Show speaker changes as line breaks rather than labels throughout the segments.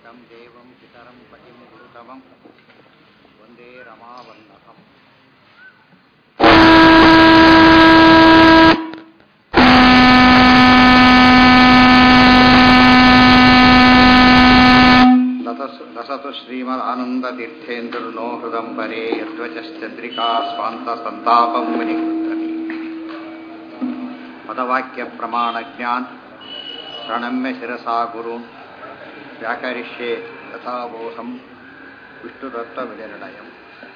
तं देवं पितरं पतिं गुरुतमं वन्दे रमावल्लभम् लतस् लसतु श्रीमदानन्दतीर्थेन्दुर्नो हृदम्बरे यद्वचश्चन्द्रिका स्वान्तसन्तापं मुनिकृतति पदवाक्यप्रमाणज्ञान् प्रणम्य शिरसा गुरून् व्याकरिष्ये यथाबोधं विष्णुदत्तविनिर्णयम्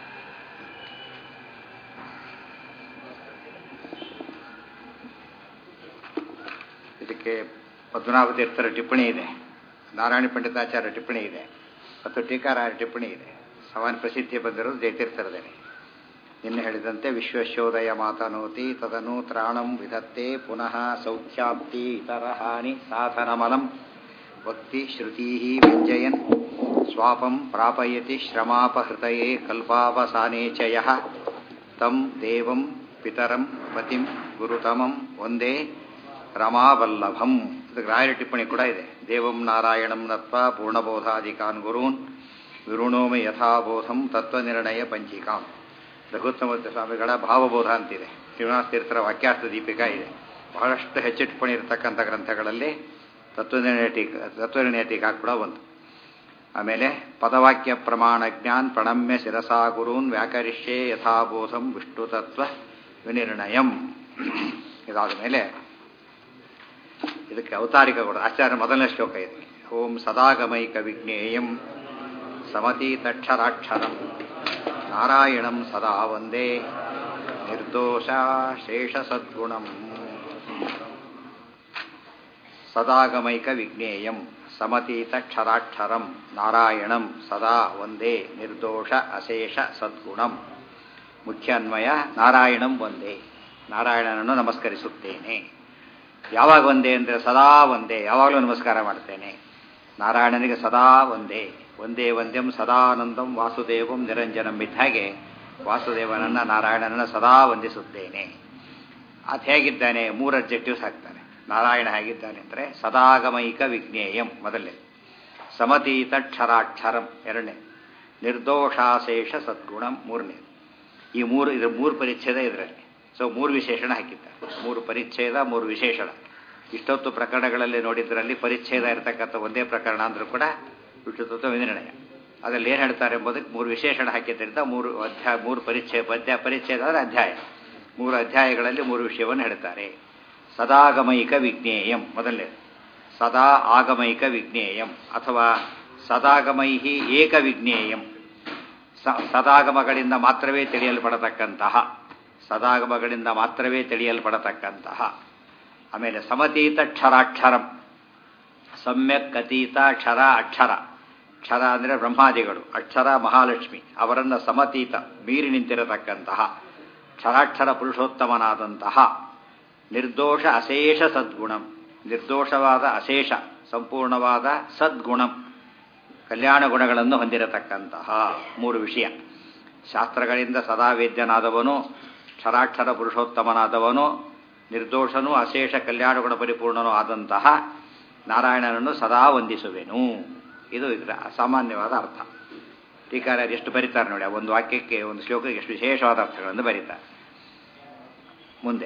ಇದಕ್ಕೆ ಪದ್ಮನಾಭ ತೀರ್ಥರ ಟಿಪ್ಪಣಿ ಇದೆ ನಾರಾಯಣ ಪಂಡಿತಾಚಾರ್ಯ ಟಿಪ್ಪಣಿ ಇದೆ ಮತ್ತು ಟೀಕಾರಾಯರ ಟಿಪ್ಪಣಿ ಇದೆ ಸಮಾನ ಪ್ರಸಿದ್ಧಿ ಬಂದಿರೋದು ಜಯತೀರ್ಥರದೇನೆ ನಿನ್ನೆ ಹೇಳಿದಂತೆ ವಿಶ್ವಶೋದಯ ಮಾತನೋತಿ ತದನು ತ್ರಾಣಂ ವಿಧತ್ತೆ ಪುನಃ ಸೌಖ್ಯಾಪ್ತಿ ಇತರ ಹಾನಿ ಸಾಧನಮಲಂ ಭಕ್ತಿ ಶ್ರುತಿ ವ್ಯಂಜಯನ್ ಸ್ವಾಪಂ ಪ್ರಾಪಯತಿ ಶ್ರಮಾಪಹೃತಯೇ ಕಲ್ಪಾವಸಾನೇ ಚ ಯಃ ತಂ ದೇವಂ ಪಿತರಂ ಪತಿಂ ಗುರುತಮಂ ಒಂದೇ ರಮಾವಲ್ಲಭಂ ಇದಕ್ಕೆ ರಾಯರ ಟಿಪ್ಪಣಿ ಕೂಡ ಇದೆ ದೇವಂ ನಾರಾಯಣಂ ನತ್ವ ಪೂರ್ಣಬೋಧಾಧಿಕಾನ್ ಗುರೂನ್ ವಿರುಣೋಮಿ ಯಥಾಬೋಧಂ ತತ್ವನಿರ್ಣಯ ಪಂಚಿಕಾಂ ರಘುತ್ತಮ ಸ್ವಾಮಿಗಳ ಭಾವಬೋಧ ಅಂತಿದೆ ಶ್ರೀನಿವಾಸ ತೀರ್ಥರ ವಾಕ್ಯಾರ್ಥ ದೀಪಿಕಾ ಇದೆ ಬಹಳಷ್ಟು ಹೆಚ್ಚು ಟಿಪ್ಪಣಿ ಇರತಕ್ಕಂಥ ಗ್ರಂಥಗಳಲ್ಲಿ ತತ್ವನಿರ್ಣಯ ಟೀಕಾ ತತ್ವನಿರ್ಣಯ ಟೀಕಾ ಕೂಡ ಒಂದು ಆಮೇಲೆ ಪದವಾಕ್ಯ ಪ್ರಮಾಣ ಜ್ಞಾನ್ ಪ್ರಣಮ್ಯ ಶಿರಸಾ ಗುರೂನ್ ವ್ಯಾಕರಿಷ್ಯೆ ಯಥಾಬೋಧಂ ವಿಷ್ಣು ತತ್ವ ವಿನಿರ್ಣಯಂ ಇದಾದ ಮೇಲೆ ಇದಕ್ಕೆ ಅವತಾರಿಕ ಕೂಡ ಆಚಾರ್ಯ ಮೊದಲನೇ ಶ್ಲೋಕ ಇದೆ ಓಂ ಸದಾಗಮೈಕ ವಿಜ್ಞೇಯಂ ಸಮತೀತಕ್ಷರಾಕ್ಷರಂ ನಾರಾಯಣಂ ಸದಾ ವಂದೇ ನಿರ್ದೋಷ ಶೇಷ ಸದ್ಗುಣಂ ಸದಾಗಮೈಕ ವಿಜ್ಞೇಯಂ ಸಮತೀತಕ್ಷರಾಕ್ಷರಂ ನಾರಾಯಣಂ ಸದಾ ವಂದೇ ನಿರ್ದೋಷ ಅಶೇಷ ಸದ್ಗುಣಂ ಮುಖ್ಯ ಅನ್ವಯ ನಾರಾಯಣಂ ಒಂದೇ ನಾರಾಯಣನನ್ನು ನಮಸ್ಕರಿಸುತ್ತೇನೆ ಯಾವಾಗ ಒಂದೇ ಅಂದರೆ ಸದಾ ಒಂದೇ ಯಾವಾಗಲೂ ನಮಸ್ಕಾರ ಮಾಡ್ತೇನೆ ನಾರಾಯಣನಿಗೆ ಸದಾ ಒಂದೇ ಒಂದೇ ವಂದ್ಯಂ ಸದಾನಂದಂ ವಾಸುದೇವಂ ನಿರಂಜನಂ ಇದ್ದ ಹಾಗೆ ವಾಸುದೇವನನ್ನ ನಾರಾಯಣನನ್ನ ಸದಾ ವಂದಿಸುತ್ತೇನೆ ಅದು ಹೇಗಿದ್ದಾನೆ ಮೂರು ಅಬ್ಜೆಕ್ಟಿವ್ಸ್ ಹಾಕ್ತಾನೆ ನಾರಾಯಣ ಹೇಗಿದ್ದಾನೆ ಅಂದರೆ ಸದಾಗಮೈಕ ವಿಜ್ಞೇಯಂ ಮೊದಲನೇ ಸಮತೀತ ಕ್ಷರಾಕ್ಷರಂ ಎರಡನೇ ನಿರ್ದೋಷಾಶೇಷ ಸದ್ಗುಣಂ ಮೂರನೇ ಈ ಮೂರು ಇದ್ರ ಮೂರು ಪರಿಚ್ಛೇದ ಇದರಲ್ಲಿ ಸೊ ಮೂರು ವಿಶೇಷಣ ಹಾಕಿದ್ದಾರೆ ಮೂರು ಪರಿಚ್ಛೇದ ಮೂರು ವಿಶೇಷಣ ಇಷ್ಟೊತ್ತು ಪ್ರಕರಣಗಳಲ್ಲಿ ನೋಡಿದ್ರಲ್ಲಿ ಪರಿಚ್ಛೇದ ಇರತಕ್ಕಂಥ ಒಂದೇ ಪ್ರಕರಣ ಅಂದರೂ ಕೂಡ ವಿಷ್ಣುತತ್ವ ವಿನಿರ್ಣಯ ಅದರಲ್ಲಿ ಏನು ಹೇಳ್ತಾರೆ ಎಂಬುದಕ್ಕೆ ಮೂರು ವಿಶೇಷಣ ಹಾಕಿದ್ದರಿಂದ ಮೂರು ಅಧ್ಯಾಯ ಮೂರು ಪರಿಚ್ಛೇದ ಪದ್ಯ ಪರಿಚ್ಛೇದ ಅಂದರೆ ಅಧ್ಯಾಯ ಮೂರು ಅಧ್ಯಾಯಗಳಲ್ಲಿ ಮೂರು ವಿಷಯವನ್ನು ಹೇಳ್ತಾರೆ ಸದಾಗಮೈಕ ವಿಜ್ಞೇಯಂ ಮೊದಲನೇ ಸದಾ ಆಗಮೈಕ ವಿಜ್ಞೇಯಂ ಅಥವಾ ಸದಾಗಮೈಹಿ ಏಕ ವಿಜ್ಞೇಯಂ ಸದಾಗಮಗಳಿಂದ ಮಾತ್ರವೇ ತಿಳಿಯಲ್ಪಡತಕ್ಕಂತಹ ಸದಾಗಮಗಳಿಂದ ಮಾತ್ರವೇ ತಿಳಿಯಲ್ಪಡತಕ್ಕಂತಹ ಆಮೇಲೆ ಸಮತೀತ ಕ್ಷರಾಕ್ಷರಂ ಸಮ್ಯಕ್ ಅತೀತ ಕ್ಷರ ಅಕ್ಷರ ಕ್ಷರ ಅಂದರೆ ಬ್ರಹ್ಮಾದಿಗಳು ಅಕ್ಷರ ಮಹಾಲಕ್ಷ್ಮಿ ಅವರನ್ನು ಸಮತೀತ ಮೀರಿ ನಿಂತಿರತಕ್ಕಂತಹ ಕ್ಷರಾಕ್ಷರ ಪುರುಷೋತ್ತಮನಾದಂತಹ ನಿರ್ದೋಷ ಅಶೇಷ ಸದ್ಗುಣಂ ನಿರ್ದೋಷವಾದ ಅಶೇಷ ಸಂಪೂರ್ಣವಾದ ಸದ್ಗುಣಂ ಕಲ್ಯಾಣ ಗುಣಗಳನ್ನು ಹೊಂದಿರತಕ್ಕಂತಹ ಮೂರು ವಿಷಯ ಶಾಸ್ತ್ರಗಳಿಂದ ಸದಾ ವೇದ್ಯನಾದವನು ಕ್ಷರಾಕ್ಷರ ಪುರುಷೋತ್ತಮನಾದವನು ನಿರ್ದೋಷನೂ ಅಶೇಷ ಕಲ್ಯಾಣ ಗುಣ ಪರಿಪೂರ್ಣನೂ ಆದಂತಹ ನಾರಾಯಣನನ್ನು ಸದಾ ವಂದಿಸುವೆನು ಇದು ಇದರ ಸಾಮಾನ್ಯವಾದ ಅರ್ಥ ಟೀಕಾರ್ಯರು ಎಷ್ಟು ಬರೀತಾರೆ ನೋಡಿ ಒಂದು ವಾಕ್ಯಕ್ಕೆ ಒಂದು ಶ್ಲೋಕಕ್ಕೆ ಎಷ್ಟು ವಿಶೇಷವಾದ ಅರ್ಥಗಳನ್ನು ಬರೀತಾರೆ ಮುಂದೆ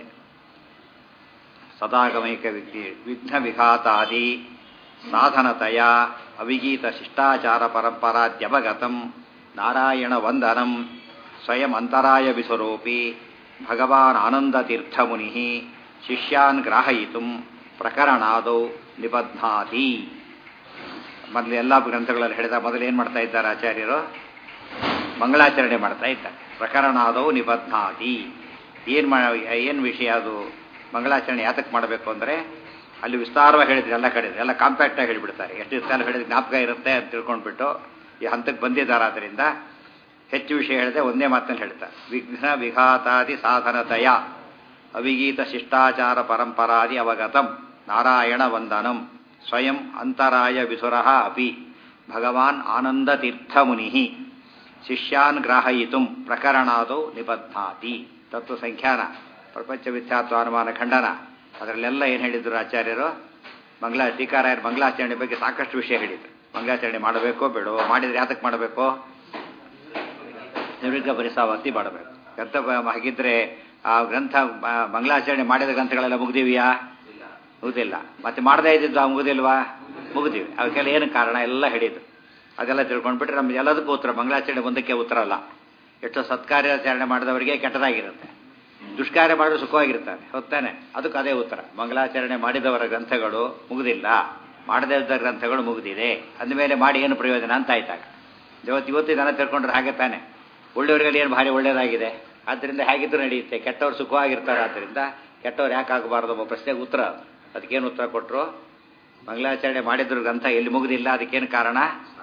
ಸದಾಗಮೈಕ ವಿಜ್ಞ ವಿಘ್ನ ವಿಘಾತಾದಿ ಸಾಧನತೆಯ ಅವಿಗೀತ ಶಿಷ್ಟಾಚಾರ ಪರಂಪರಾದ್ಯವಗತಂ ನಾರಾಯಣ ವಂದನಂ ಸ್ವಯಂ ಅಂತರಾಯ ವಿಸ್ವರೂಪಿ ಭಗವಾನ್ ಆನಂದತೀರ್ಥಮುನಿ ಶಿಷ್ಯಾನ್ ಗ್ರಾಹಯಿತು ಪ್ರಕರಣಾದೌ ನಿಬಧ್ನಾತಿ ಮೊದಲು ಎಲ್ಲ ಗ್ರಂಥಗಳಲ್ಲಿ ಹೇಳಿದ ಮೊದಲು ಏನು ಮಾಡ್ತಾ ಇದ್ದಾರೆ ಆಚಾರ್ಯರು ಮಂಗಳಾಚರಣೆ ಮಾಡ್ತಾ ಇದ್ದಾರೆ ಪ್ರಕರಣಾದವು ನಿಬಧ್ನಾತಿ ಏನು ಮಾ ಏನು ವಿಷಯ ಅದು ಮಂಗಳಾಚರಣೆ ಯಾತಕ್ಕೆ ಮಾಡಬೇಕು ಅಂದರೆ ಅಲ್ಲಿ ವಿಸ್ತಾರವಾಗಿ ಹೇಳಿದ್ರು ಎಲ್ಲ ಕಡೆ ಎಲ್ಲ ಕಾಂಪ್ಯಾಕ್ಟಾಗಿ ಹೇಳಿಬಿಡ್ತಾರೆ ಎಷ್ಟು ದಿವಸ ಹೇಳಿದ್ರೆ ಜ್ಞಾಪಕ ಇರುತ್ತೆ ಅಂತ ತಿಳ್ಕೊಂಡ್ಬಿಟ್ಟು ಈ ಹಂತಕ್ಕೆ ಬಂದಿದ್ದಾರೆ ಆದ್ದರಿಂದ ಹೆಚ್ಚು ವಿಷಯ ಹೇಳಿದೆ ಒಂದೇ ಮಾತನ್ನು ಹೇಳ್ತಾರೆ ವಿಘ್ನ ವಿಘಾತಾದಿ ಸಾಧನತಯ ಅವಿಗೀತ ಶಿಷ್ಟಾಚಾರ ಪರಂಪರಾದಿ ಅವಗತಂ ನಾರಾಯಣ ವಂದನಂ ಸ್ವಯಂ ಅಂತರಾಯ ವಿಸುರಃ ಅಪಿ ಭಗವಾನ್ ಆನಂದತೀರ್ಥಮುನಿ ಶಿಷ್ಯಾನ್ ಗ್ರಾಹಯಿತು ಪ್ರಕರಣಾದೌ ನಿಬಧ್ನಾತಿ ತತ್ವ ಸಂಖ್ಯಾನ ಪ್ರಪಂಚ ವಿದ್ಯಾತ್ವಾನುಮಾನ ಖಂಡನ ಅದರಲ್ಲೆಲ್ಲ ಏನು ಹೇಳಿದ್ರು ಆಚಾರ್ಯರು ಮಂಗಳಾ ಟೀಕಾರಾಯರು ಮಂಗಳಾಚರಣೆ ಬಗ್ಗೆ ಸಾಕಷ್ಟು ವಿಷಯ ಹೇಳಿದರು ಮಂಗಳಾಚರಣೆ ಮಾಡಬೇಕೋ ಬೇಡವೋ ಮಾಡಿದ್ರೆ ಯಾತಕ್ಕೆ ಮಾಡಬೇಕು ನಿರ್ವಿಘ್ನ ಪರಿಸಾವತಿ ಮಾಡಬೇಕು ಗ್ರಂಥ ಬ- ಹಾಗಿದ್ರೆ ಆ ಗ್ರಂಥ ಮ- ಮಂಗಳಾಚರಣೆ ಮಾಡಿದ ಗ್ರಂಥಗಳೆಲ್ಲ ಮುಗ್ದಿವಿಯಾ ಮುಗ್ದಿಲ್ಲ ಮತ್ತೆ ಮಾಡದೇ ಇದ್ದಿದ್ದು ಆ ಮುಗ್ದಿಲ್ವಾ ಮುಗ್ದಿವಿ ಅವಕ್ಕೆಲ್ಲ ಏನು ಕಾರಣ ಎಲ್ಲ ಹಿಡಿದು ಅದೆಲ್ಲ ತಿಳ್ಕೊಂಡ್ಬಿಟ್ರೆ ನಮ್ಗೆ ಎಲ್ಲದಕ್ಕೂ ಉತ್ತರ ಮಂಗಳಾಚರಣೆ ಒಂದಕ್ಕೆ ಉತ್ತರ ಅಲ್ಲ ಎಷ್ಟೋ ಸತ್ಕಾರ್ಯಾಚರಣೆ ಮಾಡಿದವರಿಗೆ ಕೆಟ್ಟದಾಗಿರುತ್ತೆ ದುಷ್ಕಾರ್ಯ ಮಾಡಿದ್ರೆ ಸುಖವಾಗಿರ್ತಾರೆ ಹೊತ್ತಾನೆ ಅದಕ್ಕೆ ಅದೇ ಉತ್ತರ ಮಂಗಳಾಚರಣೆ ಮಾಡಿದವರ ಗ್ರಂಥಗಳು ಮುಗುದಿಲ್ಲ ಮಾಡದೇ ಇದ್ದ ಗ್ರಂಥಗಳು ಮುಗಿದಿದೆ ಅಂದಮೇಲೆ ಮಾಡಿ ಏನು ಪ್ರಯೋಜನ ಅಂತ ಆಯ್ತಾಗ ಇವತ್ತು ಇವತ್ತು ಇದನ್ನ ತಿಳ್ಕೊಂಡ್ರೆ ಹಾಗೆ ತಾನೆ ಒಳ್ಳೆಯವರಿಗೆ ಏನು ಭಾರಿ ಒಳ್ಳೇದಾಗಿದೆ ಆದ್ದರಿಂದ ಹೇಗಿದ್ರು ನಡೆಯುತ್ತೆ ಕೆಟ್ಟವ್ರು ಸುಖವಾಗಿರ್ತಾರೆ ಆದ್ದರಿಂದ ಕೆಟ್ಟವ್ರು ಯಾಕೆ ಆಗಬಾರ್ದು ಎಂಬ ಪ್ರಶ್ನೆಗೆ ಉತ್ತರ ಅದಕ್ಕೇನು ಉತ್ತರ ಕೊಟ್ಟರು ಮಂಗಳಾಚರಣೆ ಮಾಡಿದ್ರು ಗ್ರಂಥ ಎಲ್ಲಿ ಮುಗುದಿಲ್ಲ ಅದಕ್ಕೇನು ಕಾರಣ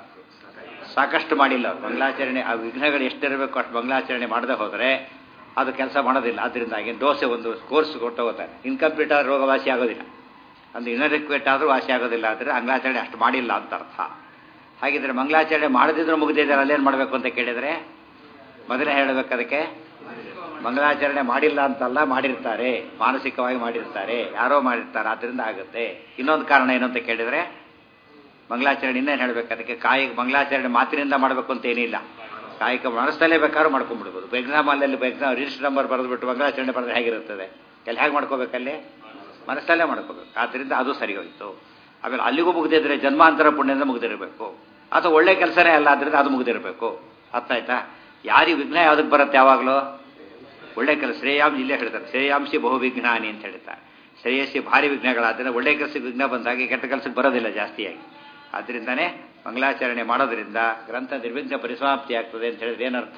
ಸಾಕಷ್ಟು ಮಾಡಿಲ್ಲ ಅವ್ರು ಮಂಗಳಾಚರಣೆ ಆ ವಿಘ್ನಗಳು ಎಷ್ಟಿರಬೇಕು ಅಷ್ಟು ಮಂಗಳಾಚರಣೆ ಮಾಡದೆ ಹೋದರೆ ಅದು ಕೆಲಸ ಮಾಡೋದಿಲ್ಲ ಅದರಿಂದಾಗಿ ದೋಸೆ ಒಂದು ಕೋರ್ಸ್ ಕೊಟ್ಟು ಹೋಗ್ತಾರೆ ಇನ್ಕಂಪ್ಲೀಟ್ ಆದ್ರೆ ರೋಗ ವಾಸಿ ಆಗೋದಿಲ್ಲ ಒಂದು ಇನರಿಕ್ವೇಟ್ ಆದರೂ ವಾಸಿ ಆಗೋದಿಲ್ಲ ಆದರೆ ಮಂಗಳಾಚರಣೆ ಅಷ್ಟು ಮಾಡಿಲ್ಲ ಅಂತ ಅರ್ಥ ಹಾಗಿದ್ರೆ ಮಂಗಳಾಚರಣೆ ಮಾಡದಿದ್ರು ಮುಗಿದಿದ್ದಾರೆ ಅಲ್ಲೇನು ಮಾಡಬೇಕು ಅಂತ ಕೇಳಿದರೆ ಮೊದಲೇ ಹೇಳಬೇಕು ಅದಕ್ಕೆ ಮಂಗಳಾಚರಣೆ ಮಾಡಿಲ್ಲ ಅಂತಲ್ಲ ಮಾಡಿರ್ತಾರೆ ಮಾನಸಿಕವಾಗಿ ಮಾಡಿರ್ತಾರೆ ಯಾರೋ ಮಾಡಿರ್ತಾರೆ ಆದ್ದರಿಂದ ಆಗುತ್ತೆ ಇನ್ನೊಂದು ಕಾರಣ ಏನು ಅಂತ ಕೇಳಿದರೆ ಮಂಗಳಾಚರಣೆ ಇನ್ನೇನು ಹೇಳಬೇಕು ಅದಕ್ಕೆ ಕಾಯಿ ಮಂಗಳಾಚರಣೆ ಮಾತಿನಿಂದ ಮಾಡಬೇಕು ಅಂತ ಏನಿಲ್ಲ ಕಾಯಿಕ ಮನಸ್ಸಲ್ಲೇ ಬೇಕಾದ್ರೂ ಮಾಡ್ಕೊಂಡ್ಬಿಡ್ಬೋದು ಎಕ್ಸಾಮ್ ಅಲ್ಲಿ ಎಕ್ಸಾಮ್ ರಿಜಿಸ್ಟರ್ ನಂಬರ್ ಬರೆದ್ಬಿಟ್ಟು ಮಂಗಳಾಚರಣೆ ಬರೆದ್ರೆ ಹೇಗಿರುತ್ತದೆ ಎಲ್ಲಿ ಹೇಗೆ ಮಾಡ್ಕೋಬೇಕಲ್ಲಿ ಮನಸ್ಸಲ್ಲೇ ಮಾಡ್ಕೋಬೇಕು ಆದ್ದರಿಂದ ಅದು ಸರಿ ಹೋಯಿತು ಆಮೇಲೆ ಅಲ್ಲಿಗೂ ಮುಗ್ದಿದ್ರೆ ಜನ್ಮಾಂತರ ಪುಣ್ಯದಿಂದ ಮುಗ್ದಿರಬೇಕು ಅಥವಾ ಒಳ್ಳೆ ಕೆಲಸನೇ ಅಲ್ಲ ಆದ್ದರಿಂದ ಅದು ಮುಗ್ದಿರಬೇಕು ಅರ್ಥ ಆಯ್ತಾ ಯಾರಿಗೆ ವಿಘ್ನ ಯಾವುದಕ್ಕೆ ಬರುತ್ತೆ ಯಾವಾಗಲೂ ಒಳ್ಳೆ ಕೆಲಸ ಶ್ರೇಯಾಂಶ ಇಲ್ಲೇ ಹೇಳ್ತಾರೆ ಶ್ರೇಯಾಂಶಿ ಬಹು ವಿಘ್ನಾನಿ ಅಂತ ಹೇಳ್ತಾರೆ ಶ್ರೇಯಸ್ಸಿ ಭಾರಿ ವಿಘ್ನಗಳಾದರೆ ಒಳ್ಳೆ ಕೆಲಸಕ್ಕೆ ವಿಘ್ನ ಬಂದಾಗ ಕೆಟ್ಟ ಕೆಲಸಕ್ಕೆ ಬರೋದಿಲ್ಲ ಜಾಸ್ತಿಯಾಗಿ ಆದ್ದರಿಂದನೇ ಮಂಗಳಾಚರಣೆ ಮಾಡೋದ್ರಿಂದ ಗ್ರಂಥ ನಿರ್ವಿಘ್ನ ಪರಿಸಮಾಪ್ತಿ ಆಗ್ತದೆ ಅಂತ ಹೇಳಿದ್ರೆ ಏನರ್ಥ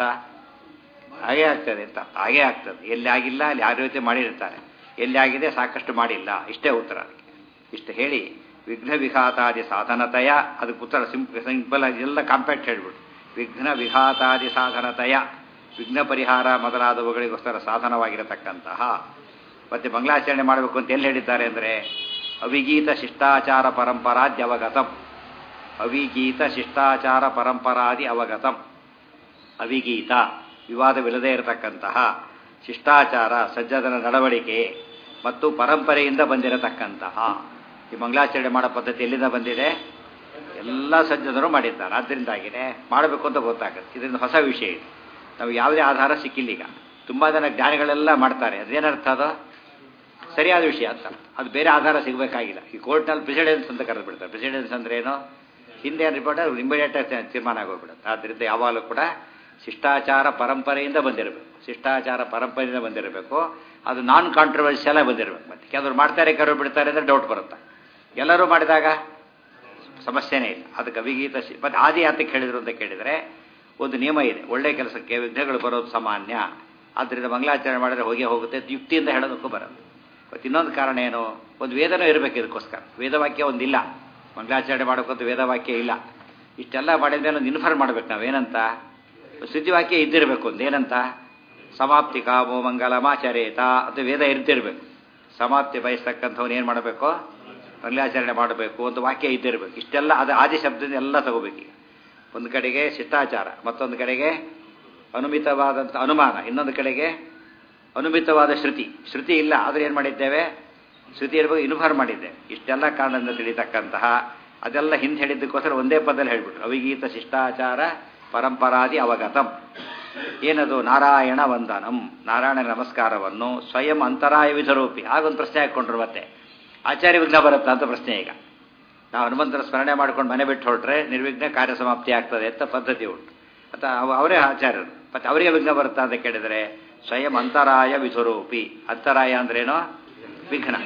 ಹಾಗೇ ಆಗ್ತದೆ ಅಂತ ಹಾಗೇ ಆಗ್ತದೆ ಎಲ್ಲಿ ಆಗಿಲ್ಲ ಅಲ್ಲಿ ಯಾವ ರೀತಿ ಮಾಡಿರ್ತಾರೆ ಎಲ್ಲಿ ಆಗಿದೆ ಸಾಕಷ್ಟು ಮಾಡಿಲ್ಲ ಇಷ್ಟೇ ಉತ್ತರ ಅದಕ್ಕೆ ಇಷ್ಟು ಹೇಳಿ ವಿಘ್ನ ವಿಘಾತಾದಿ ಸಾಧನತಯ ಅದಕ್ಕೆ ಉತ್ತರ ಸಿಂಪಲ್ ಸಿಂಪಲ್ ಆಗಿ ಎಲ್ಲ ಕಾಂಪ್ಯಾಕ್ಟ್ ಹೇಳ್ಬಿಟ್ಟು ವಿಘ್ನ ವಿಘಾತಾದಿ ಸಾಧನತಯ ವಿಘ್ನ ಪರಿಹಾರ ಮೊದಲಾದವುಗಳಿಗೋಸ್ಕರ ಸಾಧನವಾಗಿರತಕ್ಕಂತಹ ಮತ್ತೆ ಮಂಗಳಾಚರಣೆ ಮಾಡಬೇಕು ಅಂತ ಎಲ್ಲಿ ಹೇಳಿದ್ದಾರೆ ಅಂದರೆ ಅವಿಗೀತ ಶಿಷ್ಟಾಚಾರ ಪರಂಪರಾದ್ಯ ಅವಗತಂ ಅವಿಗೀತ ಶಿಷ್ಟಾಚಾರ ಪರಂಪರಾದಿ ಅವಗತಂ ಅವಿಗೀತ ವಿವಾದವಿಲ್ಲದೆ ಇರತಕ್ಕಂತಹ ಶಿಷ್ಟಾಚಾರ ಸಜ್ಜದನ ನಡವಳಿಕೆ ಮತ್ತು ಪರಂಪರೆಯಿಂದ ಬಂದಿರತಕ್ಕಂತಹ ಈ ಮಂಗಳಾಚರಣೆ ಮಾಡೋ ಪದ್ಧತಿ ಎಲ್ಲಿಂದ ಬಂದಿದೆ ಎಲ್ಲ ಸಜ್ಜನರು ಮಾಡಿದ್ದಾರೆ ಆದ್ದರಿಂದಾಗಿನೇ ಮಾಡಬೇಕು ಅಂತ ಗೊತ್ತಾಗುತ್ತೆ ಇದರಿಂದ ಹೊಸ ವಿಷಯ ಇದು ನಾವು ಯಾವುದೇ ಆಧಾರ ಸಿಕ್ಕಿಲ್ಲ ಈಗ ತುಂಬ ಜನ ಜ್ಞಾನಿಗಳೆಲ್ಲ ಮಾಡ್ತಾರೆ ಅದೇನರ್ಥ ಅದು ಸರಿಯಾದ ವಿಷಯ ಅಂತ ಅದು ಬೇರೆ ಆಧಾರ ಸಿಗಬೇಕಾಗಿಲ್ಲ ಈ ಕೋರ್ಟ್ನಲ್ಲಿ ಪ್ರೆಸಿಡೆನ್ಸ್ ಅಂತ ಕರೆದು ಬಿಡ್ತಾರೆ ಪ್ರೆಸಿಡೆನ್ಸ್ ಅಂದ್ರೆ ಏನು ಹಿಂದೆ ಏನು ರಿಪೋರ್ಟ್ ಇಮಿಡಿಯೇಟ್ ತೀರ್ಮಾನ ಆಗೋಗ್ಬಿಡುತ್ತೆ ಆದ್ದರಿಂದ ಯಾವಾಗಲೂ ಕೂಡ ಶಿಷ್ಟಾಚಾರ ಪರಂಪರೆಯಿಂದ ಬಂದಿರಬೇಕು ಶಿಷ್ಟಾಚಾರ ಪರಂಪರೆಯಿಂದ ಬಂದಿರಬೇಕು ಅದು ನಾನ್ ಕಾಂಟ್ರವರ್ಷಿಯಲ್ ಬಂದಿರಬೇಕು ಮತ್ತೆ ಕೆಲವರು ಮಾಡ್ತಾರೆ ಕೆಲವರು ಬಿಡ್ತಾರೆ ಅಂದರೆ ಡೌಟ್ ಬರುತ್ತೆ ಎಲ್ಲರೂ ಮಾಡಿದಾಗ ಸಮಸ್ಯೆನೇ ಇಲ್ಲ ಅದಕ್ಕೆ ಅವಿಗೀತ ಶಿ ಮತ್ತು ಆದಿ ಯಾತಕ್ಕೆ ಹೇಳಿದ್ರು ಅಂತ ಕೇಳಿದರೆ ಒಂದು ನಿಯಮ ಇದೆ ಒಳ್ಳೆ ಕೆಲಸಕ್ಕೆ ವಿಘ್ನಗಳು ಬರೋದು ಸಾಮಾನ್ಯ ಆದ್ದರಿಂದ ಮಂಗಳಾಚರಣೆ ಮಾಡಿದ್ರೆ ಹೋಗೇ ಹೋಗುತ್ತೆ ಅಂತ ಯುಕ್ತಿಯಿಂದ ಹೇಳೋದಕ್ಕೂ ಬರೋದು ಮತ್ತು ಇನ್ನೊಂದು ಕಾರಣ ಏನು ಒಂದು ವೇದನೂ ಇರಬೇಕು ಇದಕ್ಕೋಸ್ಕರ ವೇದವಾಕ್ಯ ಒಂದಿಲ್ಲ ಮಂಗಳಾಚರಣೆ ಮಾಡೋಕ್ಕಂತ ವೇದವಾಕ್ಯ ಇಲ್ಲ ಇಷ್ಟೆಲ್ಲ ಮಾಡಿದ ಮೇಲೆ ಒಂದು ಇನ್ಫಾರ್ಮ್ ಮಾಡ್ಬೇಕು ನಾವೇನಂತ ಸುದ್ದಿವಾಕ್ಯ ಇದ್ದಿರಬೇಕು ಒಂದು ಏನಂತ ಸಮಾಪ್ತಿ ಕಾಮೋ ಮಂಗಲಮಾಚರೇತ ಅದು ವೇದ ಇರ್ತಿರ್ಬೇಕು ಸಮಾಪ್ತಿ ಬಯಸ್ತಕ್ಕಂಥವ್ನು ಏನು ಮಾಡಬೇಕು ಮಂಗಳಾಚರಣೆ ಮಾಡಬೇಕು ಒಂದು ವಾಕ್ಯ ಇದ್ದಿರಬೇಕು ಇಷ್ಟೆಲ್ಲ ಅದು ಆದಿ ಶಬ್ದದಿಂದ ಎಲ್ಲ ತಗೋಬೇಕೀಗ ಒಂದು ಕಡೆಗೆ ಶಿಷ್ಟಾಚಾರ ಮತ್ತೊಂದು ಕಡೆಗೆ ಅನುಮಿತವಾದಂಥ ಅನುಮಾನ ಇನ್ನೊಂದು ಕಡೆಗೆ ಅನುಮಿತವಾದ ಶ್ರುತಿ ಶ್ರುತಿ ಇಲ್ಲ ಆದರೆ ಏನು ಮಾಡಿದ್ದೇವೆ ಶ್ರುತಿ ಇರ್ಬೇಕು ಇನ್ಫಾರ್ಮ್ ಮಾಡಿದ್ದೆ ಇಷ್ಟೆಲ್ಲ ಕಾರಣದಿಂದ ತಿಳಿತಕ್ಕಂತಹ ಅದೆಲ್ಲ ಹಿಂದೆ ಹೇಳಿದ್ದಕ್ಕೋಸ್ಕರ ಒಂದೇ ಪದದಲ್ಲಿ ಹೇಳ್ಬಿಟ್ರು ಅವಿಗೀತ ಶಿಷ್ಟಾಚಾರ ಪರಂಪರಾದಿ ಅವಗತಂ ಏನದು ನಾರಾಯಣ ವಂದನಂ ನಾರಾಯಣ ನಮಸ್ಕಾರವನ್ನು ಸ್ವಯಂ ಅಂತರಾಯ ವಿಧರೂಪಿ ಆಗೊಂದು ಪ್ರಶ್ನೆ ಹಾಕ್ಕೊಂಡ್ರು ಮತ್ತೆ ಆಚಾರ್ಯ ವಿಘ್ನ ಬರುತ್ತಾ ಅಂತ ಪ್ರಶ್ನೆ ಈಗ ನಾವು ಹನುಮಂತರ ಸ್ಮರಣೆ ಮಾಡ್ಕೊಂಡು ಮನೆ ಬಿಟ್ಟು ಹೊರಟ್ರೆ ನಿರ್ವಿಘ್ನ ಕಾರ್ಯ ಸಮಾಪ್ತಿ ಆಗ್ತದೆ ಅಂತ ಪದ್ಧತಿ ಉಂಟು ಅಥವಾ ಅವರೇ ಆಚಾರ್ಯರು ಮತ್ತೆ ಅವರಿಗೆ ವಿಘ್ನ ಬರುತ್ತಾ ಅಂತ ಕೇಳಿದರೆ ಸ್ವಯಂ ಅಂತರಾಯ ವಿಧುರೂಪಿ ಅಂತರಾಯ ಅಂದ್ರೇನು ವಿಘ್ನ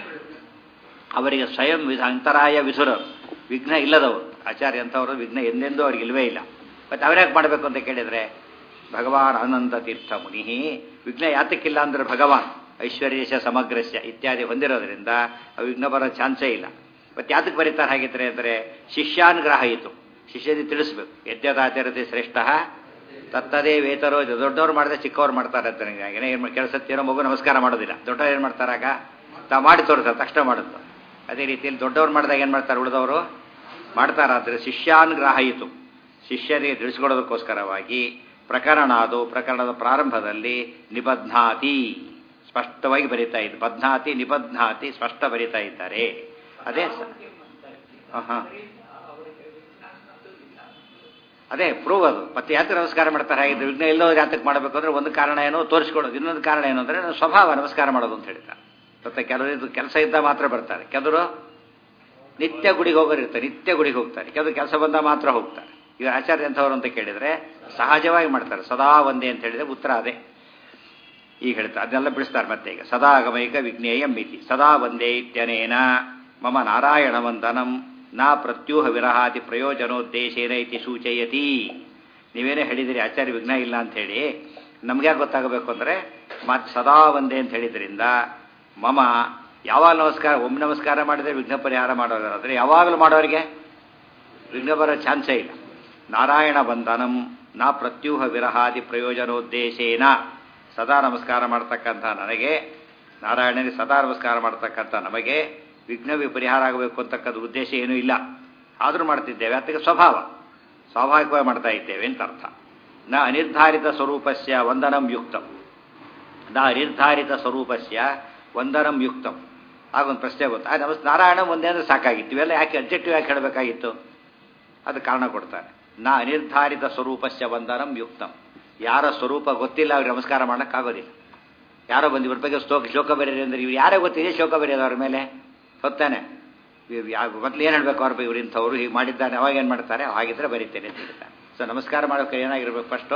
ಅವರಿಗೆ ಸ್ವಯಂ ವಿಧ ಅಂತರಾಯ ವಿಧುರ ವಿಘ್ನ ಇಲ್ಲದವರು ಆಚಾರ್ಯ ಅಂತವರು ವಿಘ್ನ ಎಂದೆಂದೂ ಅವ್ರಿಗೆ ಇಲ್ವೇ ಇಲ್ಲ ಮತ್ತೆ ಅವ್ರ್ಯಾಕೆ ಮಾಡಬೇಕು ಅಂತ ಕೇಳಿದರೆ ಭಗವಾನ್ ಅನಂತ ತೀರ್ಥ ಮುನಿ ವಿಘ್ನ ಯಾತಕ್ಕಿಲ್ಲ ಅಂದ್ರೆ ಭಗವಾನ್ ಐಶ್ವರ್ಯಶ ಸಮಗ್ರಸ್ಯ ಇತ್ಯಾದಿ ಹೊಂದಿರೋದ್ರಿಂದ ವಿಘ್ನ ಬರೋ ಚಾನ್ಸೇ ಇಲ್ಲ ಮತ್ತೆ ಯಾತಕ್ಕೆ ಬರೀತಾರೆ ಹಾಗಿದ್ರೆ ಅಂದರೆ ಶಿಷ್ಯಾನುಗ್ರಹ ಇತ್ತು ಶಿಷ್ಯರಿಗೆ ತಿಳಿಸ್ಬೇಕು ಯಜ್ಞದಾಚರತೆ ಶ್ರೇಷ್ಠ ತತ್ತದೇ ವೇತರೋ ದೊಡ್ಡವ್ರು ಮಾಡಿದ್ರೆ ಚಿಕ್ಕವ್ರು ಮಾಡ್ತಾರೆ ಅಂತ ನನಗೆ ಏನು ಕೆಲಸತ್ತೇನೋ ಮಗು ನಮಸ್ಕಾರ ಮಾಡೋದಿಲ್ಲ ದೊಡ್ಡವ್ರು ಏನು ಮಾಡ್ತಾರಾಗ ತಾ ಮಾಡಿ ತೋರಿಸ್ತಾರೆ ತಕ್ಷಣ ಮಾಡುತ್ತೆ ಅದೇ ರೀತಿಯಲ್ಲಿ ದೊಡ್ಡವ್ರು ಮಾಡಿದಾಗ ಏನು ಮಾಡ್ತಾರೆ ಉಳಿದವರು ಮಾಡ್ತಾರಾದ್ರೆ ಶಿಷ್ಯಾನುಗ್ರಹ ಇತ್ತು ಶಿಷ್ಯರಿಗೆ ತಿಳಿಸ್ಕೊಡೋದಕ್ಕೋಸ್ಕರವಾಗಿ ಪ್ರಕರಣ ಅದು ಪ್ರಕರಣದ ಪ್ರಾರಂಭದಲ್ಲಿ ನಿಬಧ್ನಾತಿ ಸ್ಪಷ್ಟವಾಗಿ ಬರೀತಾ ಇದ್ದು ಬಧ್ನಾತಿ ನಿಬಧ್ನಾತಿ ಸ್ಪಷ್ಟ ಬರೀತಾ ಇದ್ದಾರೆ ಅದೇ ಹಾಂ ಅದೇ ಪ್ರೂವ್ ಅದು ಮತ್ತೆ ಯಾತಕ್ಕೆ ನಮಸ್ಕಾರ ಮಾಡ್ತಾರೆ ಹಾಗಿದ್ರೆ ವಿಘ್ನ ಎಲ್ಲೋ ಯಾತಕ್ಕೆ ಮಾಡಬೇಕು ಅಂದ್ರೆ ಒಂದು ಕಾರಣ ಏನು ತೋರಿಸ್ಕೊಡೋದು ಇನ್ನೊಂದು ಕಾರಣ ಏನು ಅಂದ್ರೆ ನನ್ನ ಸ್ವಭಾವ ನಮಸ್ಕಾರ ಮಾಡೋದು ಅಂತ ಹೇಳ್ತಾರೆ ಮತ್ತೆ ಕೆಲವರು ಕೆಲಸ ಇದ್ದ ಮಾತ್ರ ಬರ್ತಾರೆ ಕೆಲವರು ನಿತ್ಯ ಗುಡಿಗೆ ಹೋಗೋರು ಇರ್ತಾರೆ ನಿತ್ಯ ಗುಡಿಗೆ ಹೋಗ್ತಾರೆ ಕೆಲವರು ಕೆಲಸ ಬಂದ ಮಾತ್ರ ಹೋಗ್ತಾರೆ ಈಗ ಆಚಾರ್ಯ ಎಂಥವ್ರು ಅಂತ ಕೇಳಿದ್ರೆ ಸಹಜವಾಗಿ ಮಾಡ್ತಾರೆ ಸದಾ ಒಂದೇ ಅಂತ ಹೇಳಿದ್ರೆ ಉತ್ತರ ಅದೇ ಈಗ ಹೇಳ್ತಾರೆ ಅದನ್ನೆಲ್ಲ ಬಿಡಿಸ್ತಾರೆ ಮತ್ತೆ ಈಗ ಸದಾ ಗಮೈಕ ವಿಜ್ಞೇಯಂ ಮಿತಿ ಸದಾ ಒಂದೇ ಇತ್ಯನೇನ ಮಮ ನಾರಾಯಣ ವಂದನಂ ನಾ ಪ್ರತ್ಯೂಹ ವಿರಹಾತಿ ಪ್ರಯೋಜನೋದ್ದೇಶೇನ ಇತಿ ಸೂಚಯತಿ ನೀವೇನೇ ಹೇಳಿದಿರಿ ಆಚಾರ್ಯ ವಿಘ್ನ ಇಲ್ಲ ಅಂತ ಹೇಳಿ ನಮ್ಗೆ ಗೊತ್ತಾಗಬೇಕು ಅಂದ್ರೆ ಮತ್ತೆ ಸದಾ ಒಂದೇ ಅಂತ ಹೇಳಿದ್ರಿಂದ ಮಮ ಯಾವಾಗ ನಮಸ್ಕಾರ ಒಮ್ಮೆ ನಮಸ್ಕಾರ ಮಾಡಿದ್ರೆ ವಿಘ್ನ ಪರಿಹಾರ ಮಾಡೋದಾದ್ರೆ ಯಾವಾಗಲೂ ಮಾಡೋರಿಗೆ ವಿಘ್ನ ಬರೋ ಚಾನ್ಸೇ ಇಲ್ಲ ನಾರಾಯಣ ಬಂಧನಂ ನಾ ಪ್ರತ್ಯೂಹ ವಿರಹಾದಿ ಪ್ರಯೋಜನೋದ್ದೇಶೇನ ಸದಾ ನಮಸ್ಕಾರ ಮಾಡ್ತಕ್ಕಂಥ ನನಗೆ ನಾರಾಯಣನಿಗೆ ಸದಾ ನಮಸ್ಕಾರ ಮಾಡ್ತಕ್ಕಂಥ ನಮಗೆ ವಿಘ್ನ ಪರಿಹಾರ ಆಗಬೇಕು ಅಂತಕ್ಕಂಥ ಉದ್ದೇಶ ಏನೂ ಇಲ್ಲ ಆದರೂ ಮಾಡ್ತಿದ್ದೇವೆ ಅದಕ್ಕೆ ಸ್ವಭಾವ ಸ್ವಾಭಾವಿಕವಾಗಿ ಮಾಡ್ತಾ ಇದ್ದೇವೆ ಅಂತ ಅರ್ಥ ನ ಅನಿರ್ಧಾರಿತ ಸ್ವರೂಪಸ್ಯ ವಂದನಂ ಯುಕ್ತಂ ನ ಅನಿರ್ಧಾರಿತ ಸ್ವರೂಪಸ್ಯ ವಂದನಂ ಯುಕ್ತಂ ಆಗೊಂದು ಪ್ರಶ್ನೆ ಗೊತ್ತಾ ನಮಸ್ ನಾರಾಯಣ ಒಂದೇ ಅಂದ್ರೆ ಸಾಕಾಗಿತ್ತು ಇವೆಲ್ಲ ಯಾಕೆ ಅಬ್ಜೆಕ್ಟಿವ್ ಯಾಕೆ ಹೇಳಬೇಕಾಗಿತ್ತು ಅದು ಕಾರಣ ಕೊಡ್ತಾರೆ ನಾ ಅನಿರ್ಧಾರಿತ ಸ್ವರೂಪಸ್ಯ ವಂದನಂ ಯುಕ್ತಂ ಯಾರ ಸ್ವರೂಪ ಗೊತ್ತಿಲ್ಲ ಅವ್ರಿಗೆ ನಮಸ್ಕಾರ ಮಾಡೋಕ್ಕಾಗೋದಿಲ್ಲ ಯಾರೋ ಬಂದು ಇವ್ರ ಬಗ್ಗೆ ಶ್ಲೋಕ ಶ್ಲೋಕ ಬರೀರಿ ಅಂದ್ರೆ ಇವ್ರು ಯಾರೇ ಗೊತ್ತಿದೆ ಶ್ಲೋಕ ಬರೆಯೋದು ಅವ್ರ ಮೇಲೆ ಹೊತ್ತಾನೆ ಮೊದಲು ಏನು ಹೇಳಬೇಕು ಅವ್ರ ಇವ್ರು ಇಂಥವ್ರು ಹೀಗೆ ಮಾಡಿದ್ದಾನೆ ಅವಾಗ ಏನು ಮಾಡ್ತಾರೆ ಹಾಗಿದ್ರೆ ಬರೀತೇನೆ ಅಂತ ಹೇಳ್ತಾರೆ ಸೊ ನಮಸ್ಕಾರ ಮಾಡೋಕೆ ಏನಾಗಿರ್ಬೇಕು ಫಸ್ಟು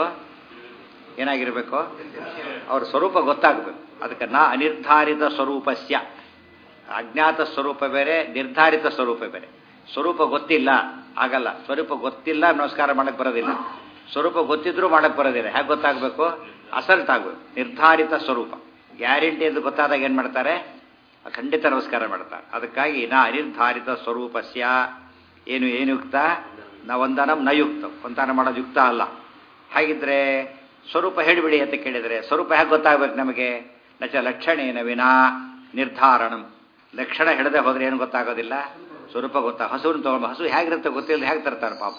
ಏನಾಗಿರಬೇಕು ಅವ್ರ ಸ್ವರೂಪ ಗೊತ್ತಾಗಬೇಕು ಅದಕ್ಕೆ ನಾ ಅನಿರ್ಧಾರಿತ ಸ್ವರೂಪಸ್ಯ ಅಜ್ಞಾತ ಸ್ವರೂಪ ಬೇರೆ ನಿರ್ಧಾರಿತ ಸ್ವರೂಪ ಬೇರೆ ಸ್ವರೂಪ ಗೊತ್ತಿಲ್ಲ ಆಗಲ್ಲ ಸ್ವರೂಪ ಗೊತ್ತಿಲ್ಲ ನಮಸ್ಕಾರ ಮಾಡಕ್ಕೆ ಬರೋದಿಲ್ಲ ಸ್ವರೂಪ ಗೊತ್ತಿದ್ರೂ ಮಾಡಕ್ಕೆ ಬರೋದಿಲ್ಲ ಹೇಗೆ ಗೊತ್ತಾಗಬೇಕು ಅಸಲ್ಟ್ ಆಗಬೇಕು ನಿರ್ಧಾರಿತ ಸ್ವರೂಪ ಗ್ಯಾರಂಟಿ ಅಂತ ಗೊತ್ತಾದಾಗ ಏನು ಮಾಡ್ತಾರೆ ಖಂಡಿತ ನಮಸ್ಕಾರ ಮಾಡ್ತಾರೆ ಅದಕ್ಕಾಗಿ ನಾ ಅನಿರ್ಧಾರಿತ ಸ್ವರೂಪಸ್ಯ ಏನು ಏನು ಯುಕ್ತ ನಾ ವಂದನಂ ನ ಯುಕ್ತ ವಂದನ ಮಾಡೋದು ಯುಕ್ತ ಅಲ್ಲ ಹಾಗಿದ್ರೆ ಸ್ವರೂಪ ಹೇಳಿಬಿಡಿ ಅಂತ ಕೇಳಿದರೆ ಸ್ವರೂಪ ಹೇಗೆ ಗೊತ್ತಾಗಬೇಕು ನಮಗೆ ನಚ ಲಕ್ಷಣೇನ ವಿನಾ ನಿರ್ಧಾರಣಂ ಲಕ್ಷಣ ಹಿಡದೆ ಹೋದ್ರೆ ಏನು ಗೊತ್ತಾಗೋದಿಲ್ಲ ಸ್ವರೂಪ ಗೊತ್ತಾ ಹಸುವಿನ ತಗೊಂಡು ಹಸು ಹೇಗಿರುತ್ತೆ ಗೊತ್ತಿಲ್ಲದೆ ಹೇಗೆ ತರ್ತಾರೆ ಪಾಪ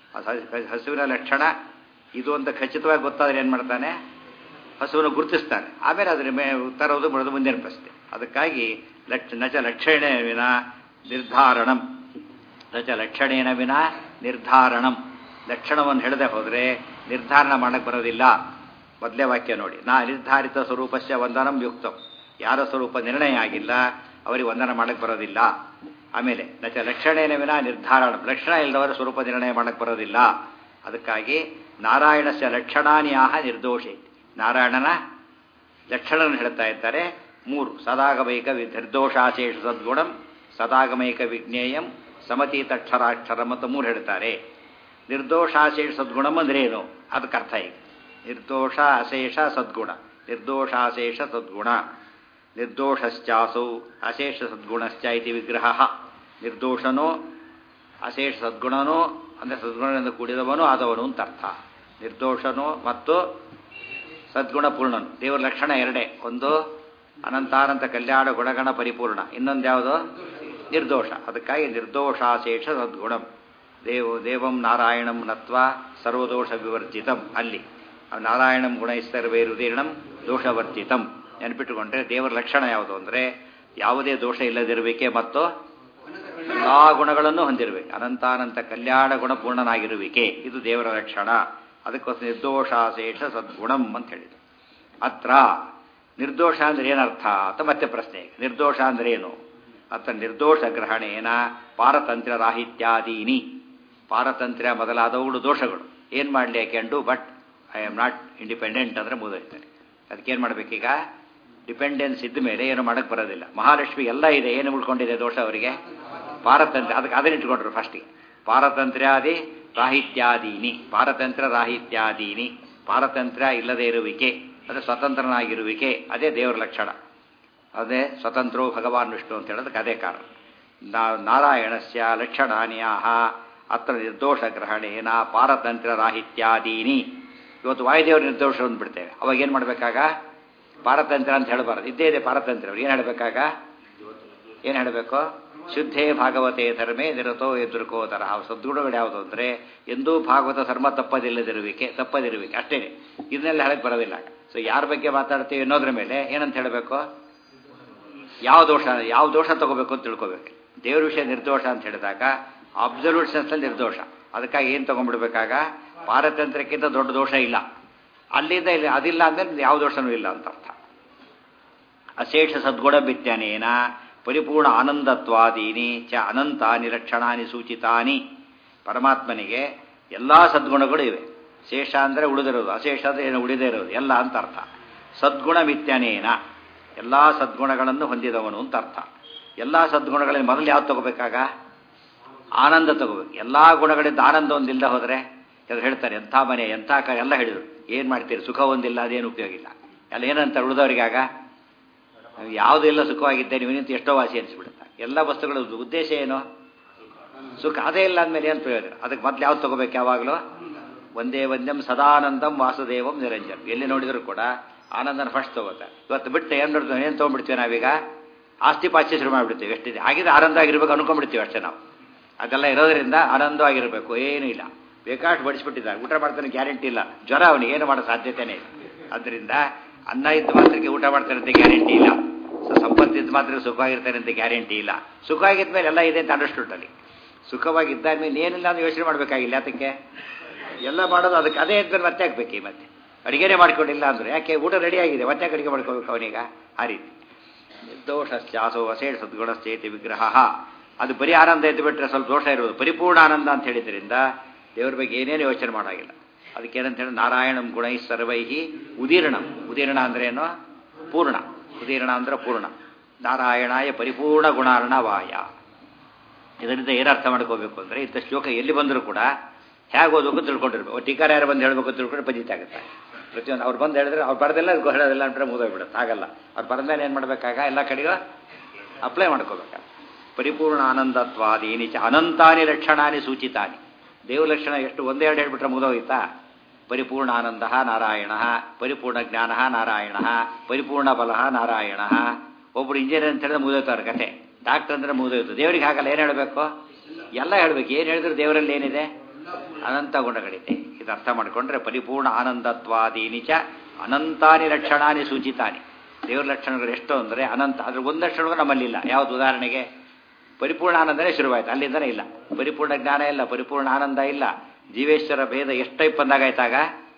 ಹಸುವಿನ ಲಕ್ಷಣ ಇದು ಅಂತ ಖಚಿತವಾಗಿ ಗೊತ್ತಾದ್ರೆ ಏನು ಮಾಡ್ತಾನೆ ಹಸುವನ್ನು ಗುರುತಿಸ್ತಾನೆ ಆಮೇಲೆ ಅದ್ರ ಮೇ ತರೋದು ಬಿಡೋದು ಮುಂದಿನ ಪ್ರಶ್ನೆ ಅದಕ್ಕಾಗಿ ಲಕ್ಷ ನಚ ಲಕ್ಷಣ ವಿನ ನಿರ್ಧಾರಣಂ ನಚ ಲಕ್ಷಣೇನ ವಿನ ನಿರ್ಧಾರಣಂ ಲಕ್ಷಣವನ್ನು ಹೇಳದೆ ಹೋದರೆ ನಿರ್ಧಾರಣ ಮಾಡಕ್ಕೆ ಬರೋದಿಲ್ಲ ಮೊದಲೇ ವಾಕ್ಯ ನೋಡಿ ನಾ ನಿರ್ಧಾರಿತ ಸ್ವರೂಪಸ್ಯ ವಂದನಂ ಯುಕ್ತಂ ಯಾರ ಸ್ವರೂಪ ನಿರ್ಣಯ ಆಗಿಲ್ಲ ಅವರಿಗೆ ವಂದನ ಮಾಡಕ್ಕೆ ಬರೋದಿಲ್ಲ ಆಮೇಲೆ ನಚ ಲಕ್ಷಣೇನ ವಿನ ನಿರ್ಧಾರಣ ಲಕ್ಷಣ ಇಲ್ಲದವರ ಸ್ವರೂಪ ನಿರ್ಣಯ ಮಾಡಕ್ಕೆ ಬರೋದಿಲ್ಲ ಅದಕ್ಕಾಗಿ ನಾರಾಯಣಸ್ಯ ಲಕ್ಷಣಾನಿ ಆಹ ನಿರ್ದೋಷೆ ನಾರಾಯಣನ ಲಕ್ಷಣವನ್ನು ಹೇಳ್ತಾ ಇದ್ದಾರೆ ಮೂರು ಸದಾಗಮೈಕ ನಿರ್ದೋಷಾಶೇಷ ಸದ್ಗುಣಂ ಸದಾಗಮೈಕ ವಿಜ್ಞೇಯಂ ಸಮತೀತಕ್ಷರಾಕ್ಷರ ಮತ್ತು ಮೂರು ಹೇಳ್ತಾರೆ ನಿರ್ದೋಷಾಶೇಷ ಸದ್ಗುಣಂ ಅಂದ್ರೆ ಏನು ಅದಕ್ಕೆ ಅರ್ಥ ಈಗ ನಿರ್ದೋಷ ಅಶೇಷ ಸದ್ಗುಣ ನಿರ್ದೋಷಾಶೇಷ ಸದ್ಗುಣ ನಿರ್ದೋಷಶ್ಚಾಸೌ ಅಶೇಷ ಸದ್ಗುಣಶ್ಚ ಇತಿ ವಿಗ್ರಹ ನಿರ್ದೋಷನೋ ಅಶೇಷ ಸದ್ಗುಣನೋ ಅಂದರೆ ಸದ್ಗುಣದಿಂದ ಕೂಡಿದವನು ಆದವನು ಅಂತ ಅರ್ಥ ನಿರ್ದೋಷನು ಮತ್ತು ಸದ್ಗುಣ ಪೂರ್ಣನು ದೇವರ ಲಕ್ಷಣ ಎರಡೇ ಒಂದು ಅನಂತಾನಂತ ಕಲ್ಯಾಣ ಗುಣಗಣ ಪರಿಪೂರ್ಣ ಇನ್ನೊಂದು ಯಾವುದು ನಿರ್ದೋಷ ಅದಕ್ಕಾಗಿ ನಿರ್ದೋಷಾಶೇಷ ಸದ್ಗುಣಂ ದೇವ ದೇವಂ ನಾರಾಯಣಂ ನತ್ವ ಸರ್ವದೋಷ ವಿವರ್ಜಿತಂ ಅಲ್ಲಿ ನಾರಾಯಣಂ ಗುಣೈಸ್ತರ್ವೈರುದೀರ್ಣಂ ದೋಷವರ್ಜಿತಂ ನೆನಪಿಟ್ಟುಕೊಂಡ್ರೆ ದೇವರ ಲಕ್ಷಣ ಯಾವುದು ಅಂದರೆ ಯಾವುದೇ ದೋಷ ಇಲ್ಲದಿರುವಿಕೆ ಮತ್ತು ಎಲ್ಲ ಗುಣಗಳನ್ನು ಹೊಂದಿರಬೇಕು ಅನಂತಾನಂತ ಕಲ್ಯಾಣ ಗುಣಪೂರ್ಣನಾಗಿರುವಿಕೆ ಇದು ದೇವರ ಲಕ್ಷಣ ಅದಕ್ಕೋಸ್ಕರ ನಿರ್ದೋಷಾಶೇಷ ಸದ್ಗುಣಂ ಅಂತ ಹೇಳಿದ್ರು ಅತ್ರ ನಿರ್ದೋಷ ಅಂದ್ರೆ ಏನರ್ಥ ಅಂತ ಮತ್ತೆ ಪ್ರಶ್ನೆ ನಿರ್ದೋಷ ಅಂದ್ರೆ ಏನು ಅತ್ತ ನಿರ್ದೋಷ ಗ್ರಹಣೇನ ಪಾರತಂತ್ರ ರಾಹಿತ್ಯಾದೀನಿ ಪಾರತಂತ್ರ್ಯ ಮೊದಲಾದವುಗಳು ದೋಷಗಳು ಏನು ಮಾಡಲಿ I can do but I am not independent ಅಂದರೆ ಮುಗಿದೋಯ್ತಾರೆ ಅದಕ್ಕೇನು ಮಾಡಬೇಕೀಗ ಡಿಪೆಂಡೆನ್ಸ್ ಇದ್ದ ಮೇಲೆ ಏನು ಮಾಡಕ್ಕೆ ಬರೋದಿಲ್ಲ ಮಹಾಲಕ್ಷ್ಮಿ ಎಲ್ಲ ಇದೆ ಏನು ಉಳ್ಕೊಂಡಿದೆ ದೋಷ ಅವರಿಗೆ ಪಾರತಂತ್ರ್ಯ ಅದಕ್ಕೆ ಅದನ್ನ ಇಟ್ಕೊಂಡ್ರು ಫಸ್ಟಿಗೆ ಪಾರತಂತ್ರ್ಯಾದಿ ರಾಹಿತ್ಯಾದೀನಿ ಪಾರತಂತ್ರ ರಾಹಿತ್ಯಾದೀನಿ ಪಾರತಂತ್ರ್ಯ ಇಲ್ಲದೆ ಇರುವಿಕೆ ಅದೇ ಸ್ವತಂತ್ರನಾಗಿರುವಿಕೆ ಅದೇ ದೇವರ ಲಕ್ಷಣ ಅದೇ ಸ್ವತಂತ್ರೋ ಭಗವಾನ್ ವಿಷ್ಣು ಅಂತ ಹೇಳೋದಕ್ಕೆ ಅದೇ ಕಾರಣ ನಾರಾಯಣಸ್ಯ ಲಕ್ಷಣಾನಿಯಾಹ ಅತ್ರ ನಿರ್ದೋಷ ಗ್ರಹಣೇನ ಪಾರತಂತ್ರ ರಾಹಿತ್ಯಾದೀನಿ ಇವತ್ತು ವಾಯುದೇವರ ನಿರ್ದೋಷ ಅಂದ್ಬಿಡ್ತೇವೆ ಅವಾಗ ಏನು ಮಾಡಬೇಕಾಗ ಪಾರತಂತ್ರ ಅಂತ ಹೇಳಬಾರದು ಇದ್ದೇ ಇದೆ ಪಾರತಂತ್ರ ಏನು ಹೇಳಬೇಕಾಗ ಏನು ಹೇಳಬೇಕು ಶುದ್ಧೇ ಭಾಗವತೆ ಧರ್ಮೇ ನಿರತೋ ಎದುರುಕೋತರ ಆ ಸದ್ಗುಣಗಳು ಯಾವುದು ಅಂದರೆ ಎಂದೂ ಭಾಗವತ ಧರ್ಮ ತಪ್ಪದಿಲ್ಲದಿರುವಿಕೆ ತಪ್ಪದಿರುವಿಕೆ ಅಷ್ಟೇ ಇದನ್ನೆಲ್ಲ ಹೇಳಕ್ಕೆ ಬರೋದಿಲ್ಲ ಸೊ ಯಾರ ಬಗ್ಗೆ ಮಾತಾಡ್ತೀವಿ ಅನ್ನೋದ್ರ ಮೇಲೆ ಏನಂತ ಹೇಳಬೇಕು ಯಾವ ದೋಷ ಯಾವ ದೋಷ ತಗೋಬೇಕು ಅಂತ ತಿಳ್ಕೋಬೇಕು ದೇವ್ರ ವಿಷಯ ನಿರ್ದೋಷ ಅಂತ ಹೇಳಿದಾಗ ಅಬ್ಸಲ್ಯೂಟ್ ಸೆನ್ಸಲ್ಲಿ ನಿರ್ದೋಷ ಅದಕ್ಕಾಗಿ ಏನು ತೊಗೊಂಡ್ಬಿಡ್ಬೇಕಾಗ ಪಾರತಂತ್ರ್ಯಕ್ಕಿಂತ ದೊಡ್ಡ ದೋಷ ಇಲ್ಲ ಅಲ್ಲಿಂದ ಇಲ್ಲಿ ಅದಿಲ್ಲ ಅಂದ್ರೆ ಯಾವ ದೋಷನೂ ಇಲ್ಲ ಅಂತ ಅರ್ಥ ಅಶೇಷ ಸದ್ಗುಣ ಬಿತ್ಯನೇನ ಪರಿಪೂರ್ಣ ಆನಂದತ್ವಾದೀನಿ ಚ ಅನಂತಾನಿ ಲಕ್ಷಣಾನಿ ಸೂಚಿತಾನಿ ಪರಮಾತ್ಮನಿಗೆ ಎಲ್ಲ ಸದ್ಗುಣಗಳು ಇವೆ ಶೇಷ ಅಂದರೆ ಉಳಿದಿರೋದು ಅಶೇಷ ಅಂದರೆ ಏನು ಉಳಿದೇ ಇರೋದು ಎಲ್ಲ ಅಂತ ಅರ್ಥ ಸದ್ಗುಣ ಮಿತ್ಯನೇನ ಎಲ್ಲ ಸದ್ಗುಣಗಳನ್ನು ಹೊಂದಿದವನು ಅಂತ ಅರ್ಥ ಎಲ್ಲ ಸದ್ಗುಣಗಳಲ್ಲಿ ಮೊದಲು ಯಾವ್ದು ತಗೋಬೇಕಾಗ ಆನಂದ ತಗೋಬೇಕು ಎಲ್ಲ ಗುಣಗಳಿಂದ ಆನಂದ ಒಂದಿಲ್ಲದೆ ಹೋದರೆ ಕೆಲವರು ಹೇಳ್ತಾರೆ ಎಂಥ ಮನೆ ಎಂಥ ಕ ಎಲ್ಲ ಹೇಳಿದರು ಏನು ಮಾಡ್ತೀರಿ ಸುಖ ಒಂದಿಲ್ಲ ಅದೇನು ಉಪಯೋಗ ಇಲ್ಲ ಎಲ್ಲ ಏನಂತ ಉಳಿದವರಿಗಾಗ ಯಾವುದೆಲ್ಲ ಸುಖವಾಗಿದ್ದೆ ನೀವು ನಿಂತು ಎಷ್ಟೋ ವಾಸಿ ಅನಿಸ್ಬಿಡುತ್ತೆ ಎಲ್ಲ ವಸ್ತುಗಳ ಉದ್ದೇಶ ಏನು ಸುಖ ಅದೇ ಇಲ್ಲ ಅಂದಮೇಲೆ ಏನು ಪ್ರಯೋಜನ ಅದಕ್ಕೆ ಮೊದಲು ಯಾವ್ದು ತಗೋಬೇಕು ಯಾವಾಗಲೂ ಒಂದೇ ಒಂದಂ ಸದಾನಂದಂ ವಾಸುದೇವಂ ನಿರಂಜನ್ ಎಲ್ಲಿ ನೋಡಿದ್ರು ಕೂಡ ಆನಂದನ ಫಸ್ಟ್ ತಗೋತಾರೆ ಇವತ್ತು ಬಿಟ್ಟು ಏನು ನೋಡ್ತೀವಿ ಏನು ತೊಗೊಂಡ್ಬಿಡ್ತೀವಿ ನಾವೀಗ ಆಸ್ತಿ ಪಾಸ್ತಿ ಶುರು ಮಾಡಿಬಿಡ್ತೀವಿ ಎಷ್ಟಿದೆ ಹಾಗಿದ್ರೆ ಆನಂದ ಆಗಿರ್ಬೇಕು ಅನ್ಕೊಂಡ್ಬಿಡ್ತೀವಿ ಅಷ್ಟೇ ನಾವು ಅದೆಲ್ಲ ಇರೋದ್ರಿಂದ ಆನಂದವಾಗಿರಬೇಕು ಏನೂ ಇಲ್ಲ ಬೇಕಾಷ್ಟು ಬಡಿಸ್ಬಿಟ್ಟಿದ್ದಾರೆ ಊಟ ಮಾಡ್ತಾನೆ ಗ್ಯಾರಂಟಿ ಇಲ್ಲ ಜ್ವರ ಅವನಿಗೆ ಏನು ಮಾಡೋ ಸಾಧ್ಯತೆನೇ ಇಲ್ಲ ಅದರಿಂದ ಅನ್ನ ಇದ್ದ ಮಾತ್ರಕ್ಕೆ ಊಟ ಮಾಡ್ತಾನೆ ಅಂತ ಗ್ಯಾರಂಟಿ ಇಲ್ಲ ಸಂಪತ್ತು ಇದ್ದ ಮಾತ್ರ ಸುಖವಾಗಿರ್ತಾನೆ ಅಂತ ಗ್ಯಾರಂಟಿ ಇಲ್ಲ ಸುಖವಾಗಿದ್ದ ಮೇಲೆ ಎಲ್ಲ ಇದೆ ಅಂತ ಅಂಡರ್ಸ್ಟುಡ್ ಅಲ್ಲಿ ಸುಖವಾಗಿದ್ದ ಮೇಲೆ ಏನಿಲ್ಲ ಅಂತ ಯೋಚನೆ ಮಾಡಬೇಕಾಗಿಲ್ಲ ಅದಕ್ಕೆ ಎಲ್ಲ ಮಾಡೋದು ಅದಕ್ಕೆ ಅದೇ ಅಂತ ಮತ್ತೆ ಹಾಕ್ಬೇಕು ಈ ಮತ್ತೆ ಅಡಿಗೆನೇ ಮಾಡ್ಕೊಂಡಿಲ್ಲ ಅಂದ್ರೆ ಯಾಕೆ ಊಟ ರೆಡಿ ಆಗಿದೆ ಮತ್ತೆ ಯಾಕೆ ಅಡಿಗೆ ಮಾಡ್ಕೋಬೇಕು ಅವನೀಗ ಆ ರೀತಿ ನಿರ್ದೋಷಶ್ಚಾಸೋ ಅಶೇಷ ಸದ್ಗುಣಶ್ಚೇತಿ ವಿಗ್ರಹ ಅದು ಬರೀ ಆನಂದ ಎದ್ದು ಬಿಟ್ಟರೆ ಸ್ವಲ್ಪ ದೋಷ ಇರೋದು ಪರಿಪೂರ್ಣ ಆನಂದ ಅಂತ ಹೇಳಿದ್ರಿಂದ ದೇವರ ಬಗ್ಗೆ ಏನೇನು ಯೋಚನೆ ಮಾಡೋಂಗಿಲ್ಲ ಅದಕ್ಕೇನಂತ ಹೇಳಿ ನಾರಾಯಣಂ ಗುಣೈ ಸರ್ವೈಹಿ ಉದೀರ್ಣಂ ಉದೀರ್ಣ ಅಂದ್ರೆ ಏನು ಪೂರ್ಣ ಉದೀರ್ಣ ಅಂದ್ರೆ ಪೂರ್ಣ ನಾರಾಯಣಾಯ ಪರಿಪೂರ್ಣ ಗುಣಾರ್ಣವಾಯ ಇದರಿಂದ ಏನು ಅರ್ಥ ಮಾಡ್ಕೋಬೇಕು ಅಂದರೆ ಇಂಥ ಶ್ಲೋಕ ಎಲ್ಲಿ ಬಂದರೂ ಕೂಡ ಹೇಗೆ ಓದಬೇಕು ತಿಳ್ಕೊಂಡಿರ್ಬೇಕು ಟೀಕಾರ ಯಾರು ಬಂದು ಹೇಳಬೇಕು ತಿಳ್ಕೊಂಡು ಪಜಿತ ಆಗುತ್ತೆ ಪ್ರತಿಯೊಂದು ಅವ್ರು ಬಂದು ಹೇಳಿದ್ರೆ ಅವ್ರು ಬರದೆಲ್ಲ ಹೇಳೋದಿಲ್ಲ ಅಂದ್ರೆ ಮುಗಿದೋಗ್ಬಿಡುತ್ತೆ ಆಗಲ್ಲ ಅವ್ರು ಬರದ್ಮೇಲೆ ಏನು ಮಾಡಬೇಕಾಗ ಎಲ್ಲ ಕಡೆಗೂ ಅಪ್ಲೈ ಮಾಡ್ಕೋಬೇಕಾಗ ಪರಿಪೂರ್ಣ ಆನಂದತ್ವಾದೀನಿ ಚ ಅನಂತಾನಿ ಲಕ್ಷಣಾನಿ ಸೂಚಿತಾನಿ ದೇವ ಲಕ್ಷಣ ಎಷ್ಟು ಒಂದೇ ಎರಡು ಹೇಳ್ಬಿಟ್ರೆ ಮುಗಿದೋಯ್ತಾ ಪರಿಪೂರ್ಣ ಆನಂದ ನಾರಾಯಣ ಪರಿಪೂರ್ಣ ಜ್ಞಾನ ನಾರಾಯಣ ಪರಿಪೂರ್ಣ ಬಲ ನಾರಾಯಣ ಒಬ್ಬರು ಇಂಜಿನಿಯರ್ ಅಂತ ಹೇಳಿದ್ರೆ ಮುಗಿದೋಯ್ತು ಕತೆ ಡಾಕ್ಟರ್ ಅಂದ್ರೆ ಮುಗಿದೋಯ್ತು ದೇವರಿಗೆ ಹಾಗಲ್ಲ ಏನು ಹೇಳಬೇಕು ಎಲ್ಲ ಹೇಳ್ಬೇಕು ಏನು ಹೇಳಿದ್ರು ದೇವರಲ್ಲಿ ಏನಿದೆ ಅನಂತ ಗುಣಗಳಿದೆ ಇದು ಅರ್ಥ ಮಾಡಿಕೊಂಡ್ರೆ ಪರಿಪೂರ್ಣ ಆನಂದತ್ವಾದೀನಿ ಚ ಅನಂತಾನಿ ಲಕ್ಷಣಾನಿ ಸೂಚಿತಾನಿ ದೇವರ ಲಕ್ಷಣಗಳು ಎಷ್ಟು ಅಂದರೆ ಅನಂತ ಅದ್ರ ಒಂದು ಲಕ್ಷಣಗಳು ನಮ್ಮಲ್ಲಿಲ್ಲ ಯಾವುದು ಉದಾಹರಣೆಗೆ ಪರಿಪೂರ್ಣ ಆನಂದನೇ ಶುರುವಾಯ್ತು ಅಲ್ಲಿಂದನೇ ಇಲ್ಲ ಪರಿಪೂರ್ಣ ಜ್ಞಾನ ಇಲ್ಲ ಪರಿಪೂರ್ಣ ಆನಂದ ಇಲ್ಲ ಜೀವೇಶ್ವರ ಭೇದ ಎಷ್ಟು ಟೈಪ್ ಬಂದಾಗಾಯ್ತಾಗ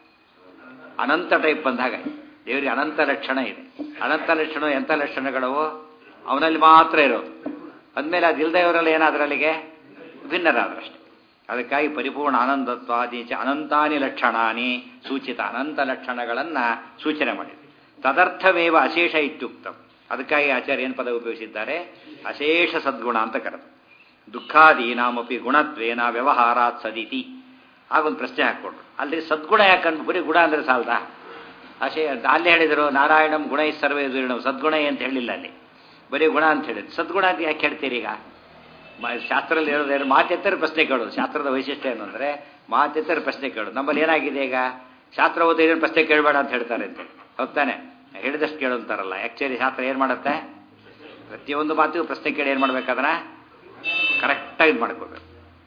ಅನಂತ ಟೈಪ್ ಬಂದಾಗ ದೇವರಿಗೆ ಅನಂತ ಲಕ್ಷಣ ಇದೆ ಅನಂತ ಲಕ್ಷಣ ಎಂಥ ಲಕ್ಷಣಗಳವು ಅವನಲ್ಲಿ ಮಾತ್ರ ಇರೋದು ಅಂದಮೇಲೆ ಅದಿಲ್ಲದೆ ಇವರೆಲ್ಲ ಏನಾದ್ರಲ್ಲಿಗೆ ಭಿನ್ನರಾದ್ರಷ್ಟೆ ಅದಕ್ಕಾಗಿ ಪರಿಪೂರ್ಣ ಆನಂದತ್ವಾದೀಚ ಅನಂತಾನಿ ಲಕ್ಷಣಾನಿ ಸೂಚಿತ ಅನಂತ ಲಕ್ಷಣಗಳನ್ನು ಸೂಚನೆ ಮಾಡಿದೆ ತದರ್ಥವೇವ ಅಶೇಷ ಇತ್ಯುಕ್ತಂ ಅದಕ್ಕಾಗಿ ಆಚಾರ್ಯ ಏನು ಪದ ಉಪಯೋಗಿಸಿದ್ದಾರೆ ಅಶೇಷ ಸದ್ಗುಣ ಅಂತ ಕರೆದು ದುಃಖಾದೀನಾಮಪಿ ಗುಣತ್ವೇನ ವ್ಯವಹಾರಾತ್ ಸದಿತಿ ಆಗೊಂದು ಪ್ರಶ್ನೆ ಹಾಕ್ಕೊಂಡ್ರು ಅಲ್ಲಿ ಸದ್ಗುಣ ಯಾಕಂದ್ರೆ ಬರೀ ಗುಣ ಅಂದರೆ ಸಾಲದ ಅಶೇ ಅಲ್ಲಿ ಹೇಳಿದರು ನಾರಾಯಣಂ ಗುಣ ಇಸ್ ಸರ್ವೇ ದುರ್ಣಂ ಸದ್ಗುಣ ಅಂತ ಹೇಳಿಲ್ಲ ಅಲ್ಲಿ ಬರೀ ಗುಣ ಅಂತ ಹೇಳಿದ್ರು ಸದ್ಗುಣ ಅಂತ ಯಾಕೆ ಹೇಳ್ತೀರಿ ಈಗ ಶಾಸ್ತ್ರದಲ್ಲಿ ಹೇಳೋದೇನು ಮಾತೆತ್ತರ ಪ್ರಶ್ನೆ ಕೇಳೋದು ಶಾಸ್ತ್ರದ ವೈಶಿಷ್ಟ್ಯ ಏನು ಅಂದರೆ ಮಾತೆತ್ತರ ಪ್ರಶ್ನೆ ಕೇಳೋದು ನಮ್ಮಲ್ಲಿ ಏನಾಗಿದೆ ಈಗ ಶಾಸ್ತ್ರ ಓದಿದ್ರೆ ಪ್ರಶ್ನೆ ಕೇಳಬೇಡ ಅಂತ ಹೇಳ್ತಾರೆ ಅಂತ ಹೌದಾನೆ ಹೇಳಿದಷ್ಟು ಕೇಳು ಅಂತಾರಲ್ಲ ಆ್ಯಕ್ಚುಲಿ ಶಾಸ್ತ್ರ ಏನು ಮಾಡುತ್ತೆ ಪ್ರತಿಯೊಂದು ಮಾತಿಗೂ ಪ್ರಶ್ನೆ ಕೇಳಿ ಏನು ಮಾಡ್ಬೇಕಾದ್ರೆ ಕರೆಕ್ಟಾಗಿ ಇದು ಮಾಡ್ಕೋಬೇಕು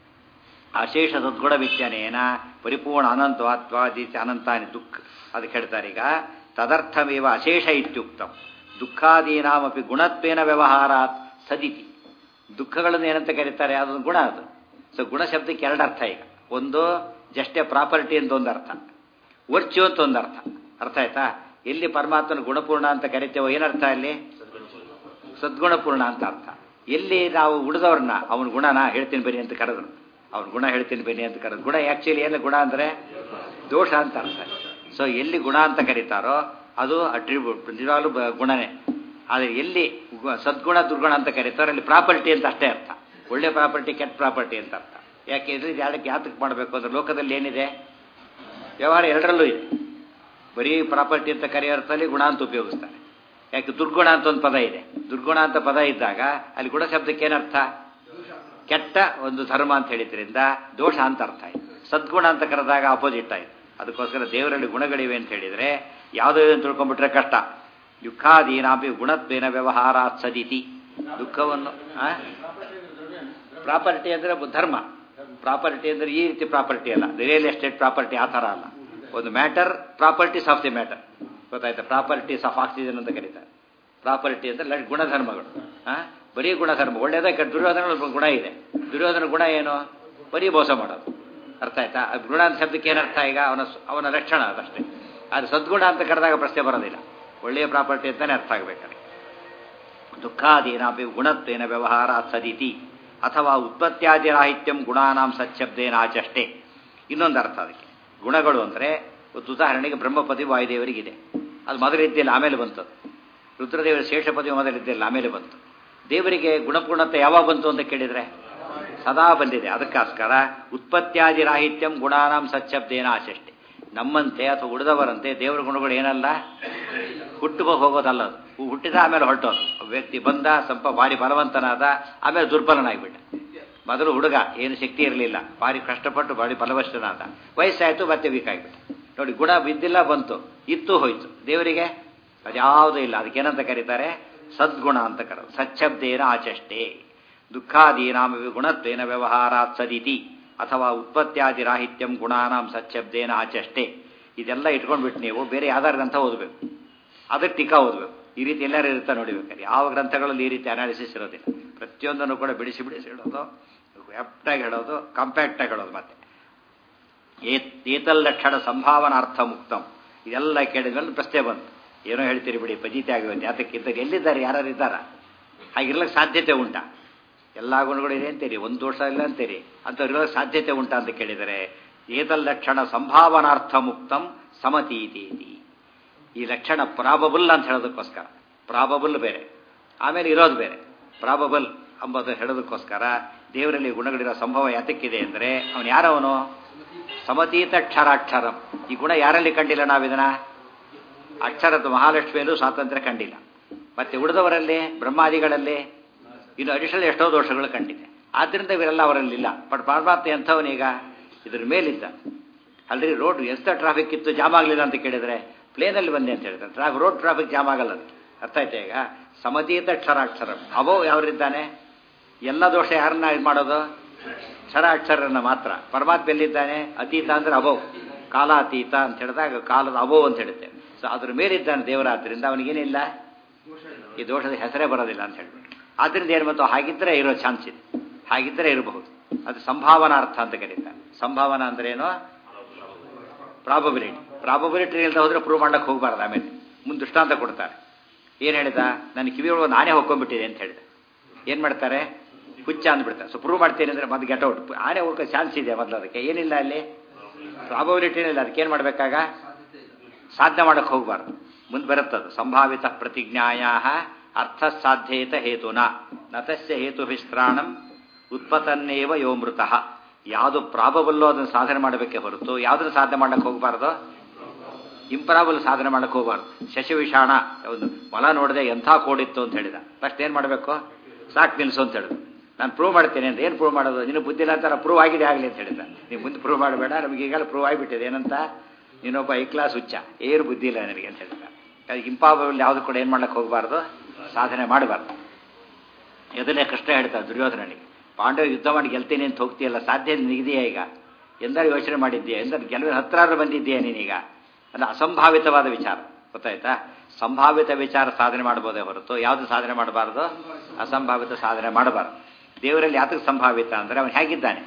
ಅಶೇಷ ಸದ್ಗುಣ ವಿಜ್ಞಾನೇನ ಪರಿಪೂರ್ಣ ಅನಂತವಾತ್ವಾದಿ ಅನಂತಾನಿ ದುಃಖ ಅದಕ್ಕೆ ಹೇಳ್ತಾರೆ ಈಗ ತದರ್ಥಮೇವ ಅಶೇಷ ಇತ್ಯುಕ್ತಂ ದುಃಖಾದೀನಾಮಪಿ ಗುಣತ್ವೇನ ವ್ಯವಹಾರಾತ್ ಸದಿತಿ ದುಃಖಗಳನ್ನು ಏನಂತ ಕರೀತಾರೆ ಅದೊಂದು ಗುಣ ಅದು ಸೊ ಗುಣ ಶಬ್ದಕ್ಕೆ ಎರಡು ಅರ್ಥ ಈಗ ಒಂದು ಜಸ್ಟ್ ಎ ಪ್ರಾಪರ್ಟಿ ಅಂತ ಒಂದು ಅರ್ಥ ವರ್ಚ್ಯೂ ಅಂತ ಒಂದು ಅರ್ಥ ಅರ್ಥ ಆಯ್ತಾ ಎಲ್ಲಿ ಪರಮಾತ್ಮನ ಗುಣಪೂರ್ಣ ಅಂತ ಕರಿತೇವೋ ಏನರ್ಥ ಅಲ್ಲಿ ಸದ್ಗುಣಪೂರ್ಣ ಅಂತ ಅರ್ಥ ಎಲ್ಲಿ ನಾವು ಉಳಿದವ್ರನ್ನ ಅವನ ಗುಣನ ಹೇಳ್ತೀನಿ ಬನ್ನಿ ಅಂತ ಕರೆದ್ರು ಅವ್ನ ಗುಣ ಹೇಳ್ತೀನಿ ಬನ್ನಿ ಅಂತ ಕರೆದ್ರು ಗುಣ ಆ್ಯಕ್ಚುಲಿ ಏನು ಗುಣ ಅಂದರೆ ದೋಷ ಅಂತ ಅರ್ಥ ಸೊ ಎಲ್ಲಿ ಗುಣ ಅಂತ ಕರೀತಾರೋ ಅದು ಅಟ್ರಿಬ್ಯೂಟ್ ನಿಜವಾಗ್ಲೂ ಗುಣನೇ ಆದರೆ ಎಲ್ಲಿ ಸದ್ಗುಣ ದುರ್ಗುಣ ಅಂತ ಕರೀತಾರೋ ಅಲ್ಲಿ ಪ್ರಾಪರ್ಟಿ ಅಂತ ಅಷ್ಟೇ ಅರ್ಥ ಒಳ್ಳೆ ಪ್ರಾಪರ್ಟಿ ಕೆಟ್ಟ ಪ್ರಾಪರ್ಟಿ ಅಂತ ಅರ್ಥ ಯಾಕೆ ಇದು ಯಾಕೆ ಯಾತಕ್ಕೆ ಮಾಡಬೇಕು ಅಂದ್ರೆ ಲೋಕದಲ್ಲಿ ಏನಿದೆ ವ್ಯವಹಾರ ಎರಡರಲ್ಲೂ ಇದೆ ಬರೀ ಪ್ರಾಪರ್ಟಿ ಅಂತ ಕರೆಯೋ ಅರ್ಥದಲ್ಲಿ ಗುಣ ಅಂತ ಉಪಯೋಗಿಸ್ತಾರೆ ಯಾಕೆ ದುರ್ಗುಣ ಅಂತ ಒಂದು ಪದ ಇದೆ ದುರ್ಗುಣ ಅಂತ ಪದ ಇದ್ದಾಗ ಅಲ್ಲಿ ಗುಣ ಶಬ್ದಕ್ಕೆ ಏನರ್ಥ ಕೆಟ್ಟ ಒಂದು ಧರ್ಮ ಅಂತ ಹೇಳಿದ್ರಿಂದ ದೋಷ ಅಂತ ಅರ್ಥ ಆಯ್ತು ಸದ್ಗುಣ ಅಂತ ಕರೆದಾಗ ಅಪೋಸಿಟ್ ಆಯ್ತು ಅದಕ್ಕೋಸ್ಕರ ದೇವರಲ್ಲಿ ಗುಣಗಳಿವೆ ಅಂತ ಹೇಳಿದರೆ ಯಾವುದೋ ಅಂತ ತಿಳ್ಕೊಂಡ್ಬಿಟ್ರೆ ಕಷ್ಟ ದುಃಖಾದೀನಾಪಿ ಗುಣತ್ವೇನ ವ್ಯವಹಾರ ಸದಿತಿ ದುಃಖವನ್ನು ಪ್ರಾಪರ್ಟಿ ಅಂದರೆ ಧರ್ಮ ಪ್ರಾಪರ್ಟಿ ಅಂದರೆ ಈ ರೀತಿ ಪ್ರಾಪರ್ಟಿ ಅಲ್ಲ ರಿಯಲ್ ಎಸ್ಟೇಟ್ ಪ್ರಾಪರ್ಟಿ ಆ ಥರ ಅಲ್ಲ ಒಂದು matter properties of the matter ಗೊತ್ತಾಯ್ತಾ ಪ್ರಾಪರ್ಟೀಸ್ ಆಫ್ ಆಕ್ಸಿಜನ್ ಅಂತ ಕರೀತಾರೆ ಪ್ರಾಪರ್ಟಿ ಅಂದರೆ ಗುಣಧರ್ಮಗಳು ಹಾಂ ಬರೀ ಗುಣಧರ್ಮ ಒಳ್ಳೇದ ಕೆಟ್ಟ ದುರ್ಯೋಧನ ಗುಣ ಇದೆ ದುರ್ಯೋಧನ ಗುಣ ಏನು ಬರೀ ಮೋಸ ಮಾಡೋದು ಅರ್ಥ ಆಯ್ತಾ ಅದು ಗುಣ ಅಂತ ಶಬ್ದಕ್ಕೆ ಏನರ್ಥ ಈಗ ಅವನ ಅವನ ಲಕ್ಷಣ ಅದಷ್ಟೇ ಅದು ಸದ್ಗುಣ ಅಂತ ಕರೆದಾಗ ಪ್ರಶ್ನೆ ಬರೋದಿಲ್ಲ ಒಳ್ಳೆಯ ಪ್ರಾಪರ್ಟಿ ಅಂತಾನೆ ಅರ್ಥ ಆಗಬೇಕಾದ್ರೆ ದುಃಖಾದೀನಾಪಿ ಗುಣತ್ವೇನ ವ್ಯವಹಾರ ಸದಿತಿ ಅಥವಾ ಉತ್ಪತ್ತ್ಯಾದಿರಾಹಿತ್ಯಂ ಗುಣಾನಾಂ ಸಚ್ಛಬ್ದೇನ ಆಚಷ್ಟೇ ಇನ್ನೊಂದು ಅರ್ಥ ಅದಕ್ಕೆ ಗುಣಗಳು ಅಂದರೆ ಒಂದು ಉದಾಹರಣೆಗೆ ಬ್ರಹ್ಮಪದಿ ವಾಯುದೇವರಿಗಿದೆ ಅದು ಮೊದಲಿದ್ದಿಲ್ಲ ಆಮೇಲೆ ಬಂತು ರುದ್ರದೇವರ ಶೇಷಪದಿ ಮೊದಲಿದ್ದಿಲ್ಲ ಆಮೇಲೆ ಬಂತು ದೇವರಿಗೆ ಗುಣಪೂರ್ಣತೆ ಯಾವಾಗ ಬಂತು ಅಂತ ಕೇಳಿದರೆ ಸದಾ ಬಂದಿದೆ ಅದಕ್ಕೋಸ್ಕರ ಉತ್ಪತ್ತ್ಯಾದಿರಾಹಿತ್ಯಂ ಗುಣಾನಾಂ ಸಚ್ಛಬ್ದೇನ ಆಚಷ್ಟೆ ನಮ್ಮಂತೆ ಅಥವಾ ಉಳಿದವರಂತೆ ದೇವರ ಗುಣಗಳು ಏನಲ್ಲ ಹುಟ್ಟುವ ಹೋಗೋದಲ್ಲ ಅದು ಹು- ಹುಟ್ಟಿದ ಆಮೇಲೆ ಹೊರಟೋದು ಒಬ್ಬ ವ್ಯಕ್ತಿ ಬಂದ ಸ್ವಲ್ಪ ಭಾರಿ ಬಲವಂತನಾದ ಆಮೇಲೆ ದುರ್ಬಲನಾಗಿಬಿಟ್ಟ ಮೊದಲು ಹುಡುಗ ಏನು ಶಕ್ತಿ ಇರಲಿಲ್ಲ ಭಾರಿ ಕಷ್ಟಪಟ್ಟು ಭಾರಿ ಬಲವಷ್ಟನಾದ ವಯಸ್ಸಾಯಿತು ಮತ್ತೆ ವೀಕ್ ಆಗಿಬಿಟ್ಟ ನೋಡಿ ಗುಣ ಬಿದ್ದಿಲ್ಲ ಬಂತು ಇತ್ತು ಹೋಯ್ತು ದೇವರಿಗೆ ಅದ್ಯಾವುದೂ ಇಲ್ಲ ಅದಕ್ಕೇನಂತ ಕರೀತಾರೆ ಸದ್ಗುಣ ಅಂತ ಕರೆದು ಸಚ್ಛಬ್ದೇನ ಆಚಷ್ಟೇ ದುಃಖಾದೀನಾಮ ಗುಣತ್ವೇನ ವ್ಯವಹಾರಾತ್ ಸದಿತಿ ಅಥವಾ ಉತ್ಪತ್ತ್ಯಾದಿರಾಹಿತ್ಯಂ ಗುಣಾನಾಂ ಸಚ್ಛಬ್ದೇನ ಆಚಷ್ಟೇ ಇದೆಲ್ಲ ಇಟ್ಕೊಂಡ್ಬಿಟ್ಟು ನೀವು ಬೇರೆ ಯಾವ್ದಾರು ಗ್ರಂಥ ಓದಬೇಕು ಅದಕ್ಕೆ ಟೀಕಾ ಓದಬೇಕು ಈ ರೀತಿ ಎಲ್ಲರೂ ಇರ್ತಾ ನೋಡಿಬೇಕಾದ್ರೆ ಯಾವ ಗ್ರಂಥಗಳಲ್ಲಿ ಈ ರೀತಿ ಅನಾಲಿಸಿಸ್ ಇರೋದಿಲ್ಲ ಪ್ರತಿಯೊಂದನ್ನು ಕೂಡ ಬಿಡಿಸಿ ಬಿಡಿಸಿ ಹೇಳೋದು ಆಗಿ ಹೇಳೋದು ಕಾಂಪ್ಯಾಕ್ಟಾಗಿ ಹೇಳೋದು ಮತ್ತೆ ಏತ್ ಏತಲ್ಲಕ್ಷಣ ಸಂಭಾವನಾರ್ಥ ಮುಕ್ತಂ ಇದೆಲ್ಲ ಕೇಳಿದ್ಮೇಲೆ ಪ್ರಶ್ನೆ ಬಂತು ಏನೋ ಹೇಳ್ತೀರಿ ಬಿಡಿ ಪಜೀತಿ ಆಗುತ್ತೆ ಅದಕ್ಕಿಂತ ಎಲ್ಲಿದ್ದಾರೆ ಯಾರು ಇದ್ದಾರಾ ಹಾಗಿರ್ಲಿಕ್ಕೆ ಸಾಧ್ಯತೆ ಉಂಟಾ ಎಲ್ಲ ಗುಣಗಳು ಇದೆ ಅಂತೀರಿ ಒಂದು ದೋಷ ಇಲ್ಲ ಅಂತೀರಿ ಅಂಥವ್ರಿರೋ ಸಾಧ್ಯತೆ ಉಂಟಾ ಅಂತ ಕೇಳಿದರೆ ಏತಲ್ಲಕ್ಷಣ ಸಂಭಾವನಾರ್ಥ ಮುಕ್ತಂ ಸಮತೀತಿ ಈ ಲಕ್ಷಣ ಪ್ರಾಬಬಲ್ ಅಂತ ಹೇಳೋದಕ್ಕೋಸ್ಕರ ಪ್ರಾಬಬಲ್ ಬೇರೆ ಆಮೇಲೆ ಇರೋದು ಬೇರೆ ಪ್ರಾಬಬಲ್ ಎಂಬುದು ಹೇಳೋದಕ್ಕೋಸ್ಕರ ದೇವರಲ್ಲಿ ಗುಣಗಳಿರೋ ಸಂಭವ ಯಾತಕ್ಕಿದೆ ಅಂದರೆ ಅವನು ಯಾರವನು ಸಮತೀತ ಕ್ಷರಾಕ್ಷರಂ ಈ ಗುಣ ಯಾರಲ್ಲಿ ಕಂಡಿಲ್ಲ ನಾವಿದನ ಅಕ್ಷರದ ಮಹಾಲಕ್ಷ್ಮಿಯಲ್ಲೂ ಸ್ವಾತಂತ್ರ್ಯ ಕಂಡಿಲ್ಲ ಮತ್ತೆ ಉಳಿದವರಲ್ಲಿ ಬ್ರಹ್ಮಾದಿಗಳಲ್ಲಿ ಇನ್ನು ಅಡಿಷನಲ್ ಎಷ್ಟೋ ದೋಷಗಳು ಕಂಡಿದೆ ಆದ್ದರಿಂದ ಇವರೆಲ್ಲ ಅವರಲ್ಲಿಲ್ಲ ಬಟ್ ಪರಮಾತ್ಮ ಎಂಥವನೀಗ ಇದ್ರ ಮೇಲಿದ್ದ ಅಲ್ರಿ ರೋಡ್ ಎಂಥ ಟ್ರಾಫಿಕ್ ಇತ್ತು ಜಾಮ್ ಆಗಲಿಲ್ಲ ಅಂತ ಕೇಳಿದರೆ ಪ್ಲೇನಲ್ಲಿ ಬಂದೆ ಅಂತ ಹೇಳಿದ್ರೆ ಟ್ರಾ ರೋಡ್ ಟ್ರಾಫಿಕ್ ಜಾಮ್ ಆಗಲ್ಲ ಅದಕ್ಕೆ ಅರ್ಥ ಆಯ್ತಾ ಈಗ ಸಮತೀತ ಕ್ಷರಾಕ್ಷರ ಅವೋ ಯಾವ್ರಿದ್ದಾನೆ ಎಲ್ಲ ದೋಷ ಯಾರನ್ನ ಇದು ಮಾಡೋದು ಕ್ಷರಾಕ್ಷರನ್ನ ಮಾತ್ರ ಪರಮಾತ್ಮ ಎಲ್ಲಿದ್ದಾನೆ ಅತೀತ ಅಂದ್ರೆ ಅಭವ್ ಕಾಲಾತೀತ ಅಂತ ಹೇಳಿದಾಗ ಕಾಲದ ಅಭವ್ ಅಂತ ಹೇಳುತ್ತೆ ಸೊ ಅದ್ರ ಮೇಲಿದ್ದಾನೆ ದೇವರಾದ್ರಿಂದ ಅವನಿಗೇನಿಲ್ಲ ಈ ದೋಷದ ಹೆಸರೇ ಬರೋದಿಲ್ಲ ಅಂತ ಹೇಳ್ಬಿಟ್ಟು ಆದ್ರಿಂದ ಏನು ಬಂತು ಹಾಗಿದ್ರೆ ಇರೋ ಚಾನ್ಸ್ ಇದೆ ಹಾಗಿದ್ರೆ ಇರಬಹುದು ಅದು ಸಂಭಾವನಾರ್ಥ ಅಂತ ಕರೀತಾರೆ ಸಂಭಾವನಾ ಅಂದ್ರೆ ಏನು ಪ್ರಾಬಬಿಲಿಟಿ ಪ್ರಾಬಬಿಲಿಟಿ ಇಲ್ದ ಹೋದ್ರೆ ಪ್ರೂವ್ ಮಾಡಕ್ಕೆ ಹೋಗಬಾರ್ದು ಆಮೇಲೆ ಮುಂದೆ ದೃಷ್ಟಾಂತ ಕೊಡ್ತಾರೆ ಏನು ಹೇಳಿದ ನನ್ನ ಕಿವಿಯೊಳಗೆ ನಾನೇ ಹೊಕ್ಕೊಂಡ್ಬಿಟ್ಟಿದೆ ಅಂತ ಹೇಳಿದ ಏನು ಮಾಡ್ತಾರೆ ಹುಚ್ಚ ಅಂದ್ಬಿಡ್ತಾರೆ ಸೊ ಪ್ರೂವ್ ಮಾಡ್ತೀನಿ ಅಂದರೆ ಮತ್ತೆ ಗೆಟ್ ಔಟ್ ಆನೆ ಹೋಗೋ ಚಾನ್ಸ್ ಇದೆ ಮೊದಲು ಅದಕ್ಕೆ ಏನಿಲ್ಲ ಅಲ್ಲಿ ಪ್ರಾಬಬಿಲಿಟಿ ಇಲ್ಲ ಅದಕ್ಕೆ ಏನು ಮಾಡಬೇಕಾಗ ಸಾಧ್ಯ ಮಾಡಕ್ಕೆ ಹೋಗಬಾರ್ದು ಮುಂದೆ ಬರುತ್ತದು ಸಂಭಾವಿತ ಪ್ರತಿಜ್ಞಾಯ ಅರ್ಥ ಸಾಧ್ಯೇತ ಹೇತುನ ನತಸ್ಯ ಹೇತು ವಿಶ್ರಾಣಂ ಉತ್ಪತನ್ನೇವ ಯೋ ಮೃತಃ ಯಾವುದು ಪ್ರಾಬಬಲ್ಲೋ ಅದನ್ನು ಸಾಧನೆ ಮಾಡಬೇಕೆ ಹೊರತು ಯಾವುದನ್ನು ಸಾಧನೆ ಮಾಡಕ್ಕೆ ಹೋಗಬಾರ್ದು ಇಂಪ್ರಾಬಲ್ ಸಾಧನೆ ಮಾಡಕ್ಕೆ ಹೋಗಬಾರ್ದು ಶಶಿವಿಷಾಣ ಒಂದು ಮೊಲ ನೋಡಿದೆ ಎಂಥ ಕೋಡಿತ್ತು ಅಂತ ಹೇಳಿದ ಫಸ್ಟ್ ಏನು ಮಾಡಬೇಕು ಸಾಕು ನಿಲ್ಲಿಸು ಅಂತ ಹೇಳಿದ್ರು ನಾನು ಪ್ರೂವ್ ಮಾಡ್ತೇನೆ ಅಂತ ಏನು ಪ್ರೂವ್ ಮಾಡೋದು ನಿನ್ನ ಬುದ್ಧಿ ಇಲ್ಲ ಅಂತಾರ ಪ್ರೂವ್ ಆಗಿದೆ ಆಗಲಿ ಅಂತ ಹೇಳಿದ ನೀವು ಮುಂದೆ ಪ್ರೂವ್ ಮಾಡಬೇಡ ನಮಗೆ ಈಗಲೇ ಪ್ರೂವ್ ಆಗಿಬಿಟ್ಟಿದೆ ಏನಂತ ನೀನೊಬ್ಬ ಐ ಕ್ಲಾಸ್ ಹುಚ್ಚ ಏನು ಬುದ್ಧಿ ಇಲ್ಲ ನನಗೆ ಅಂತ ಹೇಳಿದ ಅದಕ್ಕೆ ಇಂಪಾಬಲ್ ಯಾವುದು ಕೂಡ ಏನು ಮಾಡಕ್ಕೆ ಹೋಗಬಾರ್ದು ಸಾಧನೆ ಮಾಡಬಾರ್ದು ಎದನ್ನೇ ಕೃಷ್ಣ ಹೇಳ್ತಾರೆ ದುರ್ಯೋಧನನಿಗೆ ಪಾಂಡವ ಯುದ್ಧ ಮಾಡಿ ಗೆಲ್ತೇನೆ ಅಂತ ಹೋಗ್ತೀಯಲ್ಲ ಸಾಧ್ಯ ನಿನಗಿದೆಯಾ ಈಗ ಎಂದಾರು ಯೋಚನೆ ಮಾಡಿದ್ದೀಯಾ ಎಂದಾರು ಗೆಲುವಿನ ಹತ್ತಾರು ಬಂದಿದ್ದೀಯಾ ನೀನೀಗ ಅಂದ್ರೆ ಅಸಂಭಾವಿತವಾದ ವಿಚಾರ ಗೊತ್ತಾಯ್ತಾ ಸಂಭಾವಿತ ವಿಚಾರ ಸಾಧನೆ ಮಾಡ್ಬೋದೇ ಹೊರತು ಯಾವುದು ಸಾಧನೆ ಮಾಡಬಾರ್ದು ಅಸಂಭಾವಿತ ಸಾಧನೆ ಮಾಡಬಾರ್ದು ದೇವರಲ್ಲಿ ಯಾತಕ್ಕೆ ಸಂಭಾವಿತ ಅಂದರೆ ಅವನು ಹೇಗಿದ್ದಾನೆ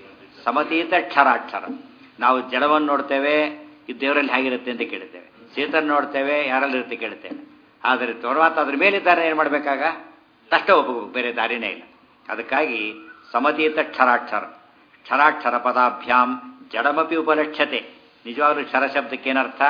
ಸಮತೀತ ಕ್ಷರಾಕ್ಷರ ನಾವು ಜಡವನ್ನು ನೋಡ್ತೇವೆ ಇದು ದೇವರಲ್ಲಿ ಹೇಗಿರುತ್ತೆ ಅಂತ ಕೇಳುತ್ತೇವೆ ಚೇತನ ನೋಡ್ತೇವೆ ಯಾರಲ್ಲಿರುತ್ತೆ ಕೇಳುತ್ತೇವೆ ಆದರೆ ಪರಮಾತ್ಮ ಅದ್ರ ಮೇಲಿದ್ದಾರೆ ಏನು ಮಾಡಬೇಕಾಗ ಕಷ್ಟ ಒಪ್ಪಬೇಕು ಬೇರೆ ದಾರಿನೇ ಇಲ್ಲ ಅದಕ್ಕಾಗಿ ಸಮತೀತ ಕ್ಷರಾಕ್ಷರ ಕ್ಷರಾಕ್ಷರ ಪದಾಭ್ಯಾಂ ಜಡಮಪಿ ಉಪಲಕ್ಷ್ಯತೆ ನಿಜವಾಗ್ಲೂ ಕ್ಷರ ಶಬ್ದಕ್ಕೆ ಏನರ್ಥ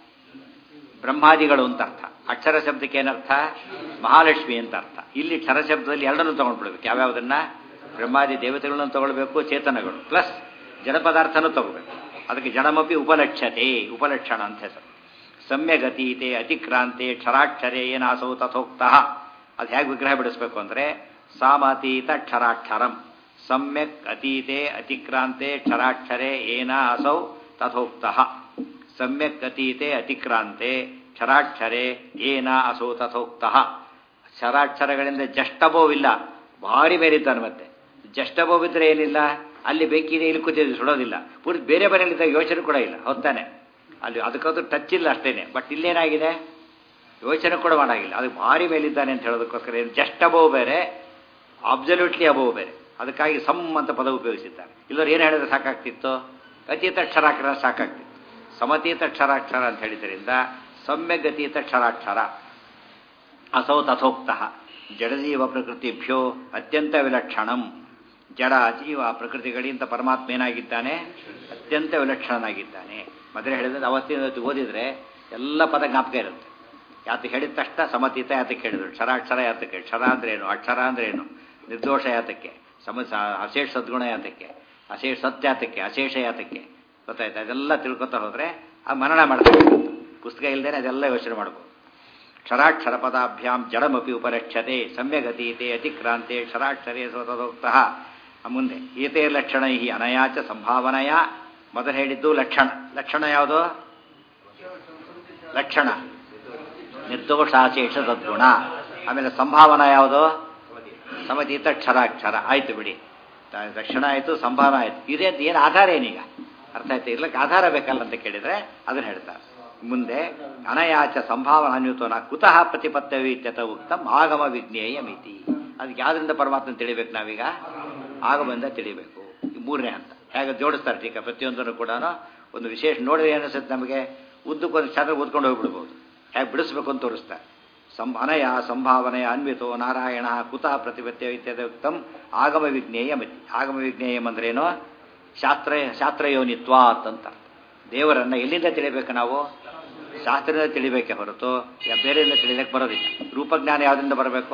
ಬ್ರಹ್ಮಾದಿಗಳು ಅಂತ ಅರ್ಥ ಅಕ್ಷರ ಶಬ್ದಕ್ಕೆ ಏನರ್ಥ ಮಹಾಲಕ್ಷ್ಮಿ ಅಂತ ಅರ್ಥ ಇಲ್ಲಿ ಕ್ಷರ ಶಬ್ದದಲ್ಲಿ ಎರಡನ್ನೂ ತಗೊಂಡ್ಬಿಡ್ಬೇಕು ಯಾವ್ಯಾವುದನ್ನ ಬ್ರಹ್ಮಾದಿ ದೇವತೆಗಳನ್ನು ತಗೊಳ್ಬೇಕು ಚೇತನಗಳು ಪ್ಲಸ್ ಜಡ ಪದಾರ್ಥನೂ ತಗೋಬೇಕು ಅದಕ್ಕೆ ಜಡಮಪಿ ಉಪಲಕ್ಷ್ಯತೆ ಉಪಲಕ್ಷಣ ಅಂತ ಹೆಸರು ಸಮ್ಯಗತೀತೆ ಅತಿಕ್ರಾಂತೆ ಕ್ಷರಾಕ್ಷರೇ ಏನಾಸೌ ತಥೋಕ್ತಃ ಅದು ಹೇಗೆ ವಿಗ್ರಹ ಬಿಡಿಸ್ಬೇಕು ಅಂದರೆ ಸಾಮತೀತ ಕ್ಷರಾಕ್ಷರಂ ಸಮ್ಯಕ್ ಅತೀತೆ ಅತಿಕ್ರಾಂತೆ ಕ್ಷರಾಕ್ಷರೇ ಏನ ಅಸೌ ತಥೋಕ್ತಃ ಸಮ್ಯಕ್ ಅತೀತೆ ಅತಿಕ್ರಾಂತೆ ಕ್ಷರಾಕ್ಷರೇ ಏನ ಅಸೌ ತಥೋಕ್ತಃ ಕ್ಷರಾಕ್ಷರಗಳಿಂದ ಜಷ್ಟಬೋವಿಲ್ಲ ಭಾರಿ ಮೇಲಿದ್ದಾನೆ ಮತ್ತೆ ಜಷ್ಟಬೋವಿದ್ರೆ ಏನಿಲ್ಲ ಅಲ್ಲಿ ಬೇಕಿದೆ ಇಲ್ಲಿ ಕೂತಿದೆ ಸುಡೋದಿಲ್ಲ ಪೂರ್ತಿ ಬೇರೆ ಬೇರೆ ಯೋಚನೆ ಕೂಡ ಇಲ್ಲ ಹೊತ್ತಾನೆ ಅಲ್ಲಿ ಅದಕ್ಕದು ಟಚ್ ಇಲ್ಲ ಅಷ್ಟೇನೆ ಬಟ್ ಇಲ್ಲೇನಾಗಿದೆ ಯೋಚನೆ ಕೂಡ ಮಾಡಾಗಿಲ್ಲ ಅದು ಭಾರಿ ಮೇಲಿದ್ದಾನೆ ಅಂತ ಹೇಳೋದಕ್ಕೋಸ್ಕರ ಏನು ಜಸ್ಟ್ ಅಬೋವ್ ಬೇರೆ ಅಬ್ಸಲ್ಯೂಟ್ಲಿ ಅಬೋವ್ ಬೇರೆ ಅದಕ್ಕಾಗಿ ಸಮ್ ಅಂತ ಪದ ಉಪಯೋಗಿಸಿದ್ದಾರೆ ಇಲ್ಲವ್ರು ಏನು ಹೇಳಿದ್ರೆ ಸಾಕಾಗ್ತಿತ್ತು ಅತೀತ ಕ್ಷರಾಕ್ಷರ ಸಾಕಾಗ್ತಿತ್ತು ಸಮತೀತ ಕ್ಷರಾಕ್ಷರ ಅಂತ ಹೇಳಿದ್ರಿಂದ ಸಮ್ಯಗತೀತ ಕ್ಷರಾಕ್ಷರ ಅಸೌ ತಥೋಕ್ತ ಜಡಜೀವ ಪ್ರಕೃತಿಭ್ಯೋ ಅತ್ಯಂತ ವಿಲಕ್ಷಣಂ ಜಡ ಜೀವ ಪ್ರಕೃತಿಗಳಿಂದ ಪರಮಾತ್ಮ ಏನಾಗಿದ್ದಾನೆ ಅತ್ಯಂತ ವಿಲಕ್ಷಣನಾಗಿದ್ದಾನೆ ಮೊದಲೇ ಹೇಳಿದ್ರೆ ಅವತ್ತಿನ ಓದಿದ್ರೆ ಎಲ್ಲ ಪದ ಜ್ಞಾಪಕ ಇರುತ್ತೆ ಯಾತ ಹೇಳಿದ ತಕ್ಷಣ ಸಮತೀತ ಯಾತಕ್ಕೆ ಹೇಳಿದ್ರು ಕ್ಷರಾಕ್ಷರ ಯಾತಕ್ಕೆ ಕ್ಷರ ಅಂದ್ರೆ ಏನು ಅಕ್ಷರ ಅಂದ್ರೆ ಏನು ನಿರ್ದೋಷ ಯಾತಕ್ಕೆ ಸಮ ಅಶೇಷ ಸದ್ಗುಣ ಯಾತಕ್ಕೆ ಅಶೇಷ ಸತ್ಯ ಯಾತಕ್ಕೆ ಅಶೇಷ ಯಾತಕ್ಕೆ ಗೊತ್ತಾಯ್ತು ಅದೆಲ್ಲ ತಿಳ್ಕೊತಾ ಹೋದ್ರೆ ಆ ಮನನ ಮಾಡ್ತಾರೆ ಪುಸ್ತಕ ಇಲ್ಲದೇನೆ ಅದೆಲ್ಲ ಯೋಚನೆ ಮಾಡ್ಬೋದು ಕ್ಷರಾಕ್ಷರ ಪದಾಭ್ಯಾಂ ಜಡಮಪಿ ಉಪರಕ್ಷತೆ ಸಮ್ಯಗತೀತೆ ಅತಿಕ್ರಾಂತೆ ಕ್ಷರಾಕ್ಷರೇ ಸ್ವತದೋಕ್ತಃ ಮುಂದೆ ಏತೇ ಲಕ್ಷಣೈ ಅನಯಾಚ ಸಂಭಾವನೆಯ ಮೊದಲು ಹೇಳಿದ್ದು ಲಕ್ಷಣ ಲಕ್ಷಣ ಯಾವುದು ಲಕ್ಷಣ ನಿರ್ದೋಷಾಶೇಷ ಸದ್ಗುಣ ಆಮೇಲೆ ಸಂಭಾವನಾ ಯಾವುದು ಸಮತೀತ ಕ್ಷರಾಕ್ಷರ ಆಯ್ತು ಬಿಡಿ ಲಕ್ಷಣ ಆಯಿತು ಸಂಭಾವನಾ ಆಯಿತು ಇದೇ ಏನು ಆಧಾರ ಏನೀಗ ಅರ್ಥ ಆಯ್ತು ಇರ್ಲಕ್ಕೆ ಆಧಾರ ಬೇಕಲ್ಲ ಅಂತ ಕೇಳಿದ್ರೆ ಅದನ್ನ ಹೇಳ್ತಾರೆ ಮುಂದೆ ಅನಯಾಚ ಸಂಭಾವನಾನ್ಯುತೋನ ಕುತಃ ಪ್ರತಿಪತ್ತವಿತ್ಯತ ಉಕ್ತಂ ಆಗಮ ವಿಜ್ಞೇಯ ಮಿತಿ ಅದಕ್ಕೆ ಯಾವ್ದ್ರಿಂದ ಪರಮಾತ್ಮ ತಿಳಿಬೇಕು ನಾವೀಗ ಆಗಮದಿಂದ ತಿಳಿಬೇಕು ಮೂರನೇ ಹಂತ ಹೇಗೆ ಜೋಡಿಸ್ತಾರೆ ಟೀಕ ಪ್ರತಿಯೊಂದನ್ನು ಕೂಡ ಒಂದು ವಿಶೇಷ ನೋಡಿದ್ರೆ ಏನಿಸುತ್ತೆ ನಮಗೆ ಉದ್ದಕ್ಕೊಂದು ಚಾತ್ರ ಓದ್ಕೊಂಡು ಹೋಗ್ಬಿಡ್ಬೋದು ಹೇಗೆ ಬಿಡಿಸ್ಬೇಕು ಅಂತ ತೋರಿಸ್ತಾರೆ ಸಂ ಅನಯ ಸಂಭಾವನೆಯ ಅನ್ವಿತೋ ನಾರಾಯಣ ಕುತಃ ಪ್ರತಿಪತ್ಯ ಇತ್ಯದ ಉಕ್ತಂ ಆಗಮ ವಿಜ್ಞೇಯ ಮಿತಿ ಆಗಮ ವಿಜ್ಞೇಯಂ ಅಂದ್ರೇನು ಶಾಸ್ತ್ರ ಶಾಸ್ತ್ರಯೋನಿತ್ವಾತ್ ಅಂತ ದೇವರನ್ನ ಎಲ್ಲಿಂದ ತಿಳಿಬೇಕು ನಾವು ಶಾಸ್ತ್ರದಿಂದ ತಿಳಿಬೇಕೆ ಹೊರತು ಬೇರೆಯಿಂದ ತಿಳಿಲಿಕ್ಕೆ ಬರೋದಿಲ್ಲ ರೂಪಜ್ಞಾನ ಯಾವುದರಿಂದ ಬರಬೇಕು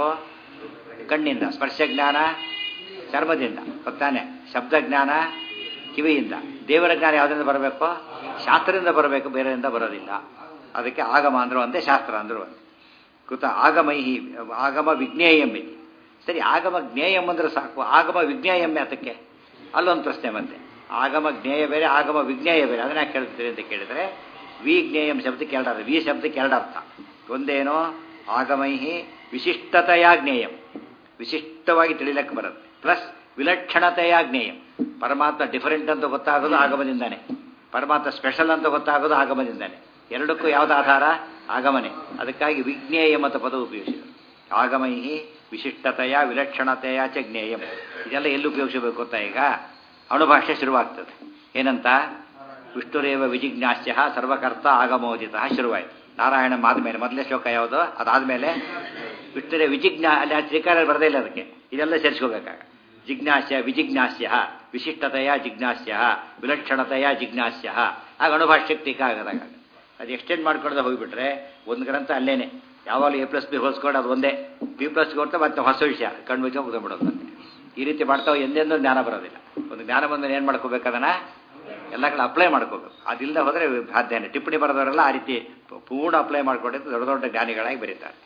ಕಣ್ಣಿಂದ ಸ್ಪರ್ಶ ಜ್ಞಾನ ಚರ್ಮದಿಂದ ಗೊತ್ತಾನೆ ಶಬ್ದ ಜ್ಞಾನ ಕಿವಿಯಿಂದ ದೇವರ ಜ್ಞಾನ ಯಾವುದರಿಂದ ಬರಬೇಕು ಶಾಸ್ತ್ರದಿಂದ ಬರಬೇಕು ಬೇರೆಯಿಂದ ಬರೋದಿಲ್ಲ ಅದಕ್ಕೆ ಆಗಮ ಅಂದ್ರು ಒಂದೇ ಶಾಸ್ತ್ರ ಅಂದ್ರು ಒಂದೇ ಕೃತ ಆಗಮೈಹಿ ಆಗಮ ವಿಜ್ಞೇಯಂ ಇದೆ ಸರಿ ಆಗಮ ಜ್ಞೇಯಂ ಅಂದ್ರೆ ಸಾಕು ಆಗಮ ವಿಜ್ಞೇಯಂ ಅದಕ್ಕೆ ಅಲ್ಲೊಂದು ಪ್ರಶ್ನೆ ಬಂತೆ ಆಗಮ ಜ್ಞೇಯ ಬೇರೆ ಆಗಮ ವಿಜ್ಞೇಯ ಬೇರೆ ಅದನ್ನ ಯಾಕೆ ಕೇಳ್ತೀರಿ ಅಂತ ಕೇಳಿದ್ರೆ ವಿಜ್ಞೇಯಂ ಶಬ್ದಕ್ಕೆ ಎರಡರ್ಥ ವಿ ಶಬ್ದಕ್ಕೆ ಎರಡರ್ಥ ಒಂದೇನೋ ಆಗಮೈಹಿ ವಿಶಿಷ್ಟತೆಯ ಜ್ಞೇಯಂ ವಿಶಿಷ್ಟವಾಗಿ ತಿಳಿಲಕ್ಕೆ ಬರುತ್ತೆ ಪ್ಲಸ್ ವಿಲಕ್ಷಣತೆಯ ಜ್ಞೇಯಂ ಪರಮಾತ್ಮ ಡಿಫರೆಂಟ್ ಅಂತ ಗೊತ್ತಾಗೋದು ಆಗಮದಿಂದಾನೆ ಪರಮಾತ್ಮ ಸ್ಪೆಷಲ್ ಅಂತ ಗೊತ್ತಾಗೋದು ಆಗಮದಿಂದಾನೆ ಎರಡಕ್ಕೂ ಯಾವ್ದು ಆಧಾರ ಆಗಮನೆ ಅದಕ್ಕಾಗಿ ವಿಜ್ಞೇಯಂ ಅಂತ ಪದ ಉಪಯೋಗಿಸಿದರು ಆಗಮೈಹಿ ವಿಶಿಷ್ಟತೆಯ ವಿಲಕ್ಷಣತೆಯ ಚ ಜ್ಞೇಯಂ ಇದೆಲ್ಲ ಎಲ್ಲಿ ಉಪಯೋಗಿಸಬೇಕು ಅಂತ ಈಗ ಅಣುಭಾಷೆ ಶುರುವಾಗ್ತದೆ ಏನಂತ ವಿಷ್ಣುರೇವ ವಿಜಿಜ್ಞಾಸ್ಯ ಸರ್ವಕರ್ತ ಆಗಮೋದಿತ ಶುರುವಾಯಿತು ನಾರಾಯಣ ಆದ್ಮೇಲೆ ಮೊದಲನೇ ಶ್ಲೋಕ ಯಾವುದು ಅದಾದ್ಮೇಲೆ ವಿಷ್ಣುರೇ ವಿಜಿಜ್ಞಾ ಅಲ್ಲಿ ಆ ಶ್ರೀಕಾರ ಬರದೇ ಇಲ್ಲ ಅದಕ್ಕೆ ಇದೆಲ್ಲ ಸೇರಿಸ್ಕೋಬೇಕಾಗ ಜಿಜ್ಞಾಸ್ಯ ವಿಜಿಜ್ಞಾಸ್ಯ ವಿಶಿಷ್ಟತೆಯ ಜಿಜ್ಞಾಸ್ಯ ವಿಲಕ್ಷಣತೆಯ ಜಿಜ್ಞಾಸ್ಯ ಆಗ ಅಣುಭಾಷ್ಯಕ್ಕೆ ಟೀಕಾ ಆಗದಾಗ ಅದು ಎಕ್ಸ್ಟೆಂಡ್ ಮಾಡ್ಕೊಳ್ಳದೆ ಹೋಗಿಬಿಟ್ರೆ ಒಂದು ಗ್ರಂಥ ಅಲ್ಲೇನೆ ಯಾವಾಗಲೂ ಎ ಪ್ಲಸ್ ಬಿ ಹೋಲ್ಸ್ಕೊಂಡು ಅದು ಒಂದೇ ಬಿ ಪ್ಲಸ್ ಕೊಡ್ತಾ ಮತ್ತೆ ಹೊಸ ವಿಷಯ ಕಣ್ಣು ಮುಚ್ಚ ಮುಗಿದ್ಬಿಡೋದು ಈ ರೀತಿ ಮಾಡ್ತಾವೆ ಎಂದೆಂದೂ ಜ್ಞಾನ ಬರೋದಿಲ್ಲ ಒಂದು ಜ್ಞಾನ ಬಂದರೆ ಏನು ಮಾಡ್ಕೋಬೇಕು ಅದನ್ನ ಎಲ್ಲ ಕಡೆ ಅಪ್ಲೈ ಮಾಡ್ಕೋಬೇಕು ಅದಿಲ್ಲದೆ ಹೋದರೆ ಸಾಧ್ಯನೇ ಟಿಪ್ಪಣಿ ಬರೆದವರೆಲ್ಲ ಆ ರೀತಿ ಪೂರ್ಣ ಅಪ್ಲೈ ಮಾಡ್ಕೊಂಡಿದ್ದು ದೊಡ್ಡ ದೊಡ್ಡ ಜ್ಞಾನಿಗಳಾಗಿ ಬರೀತಾರೆ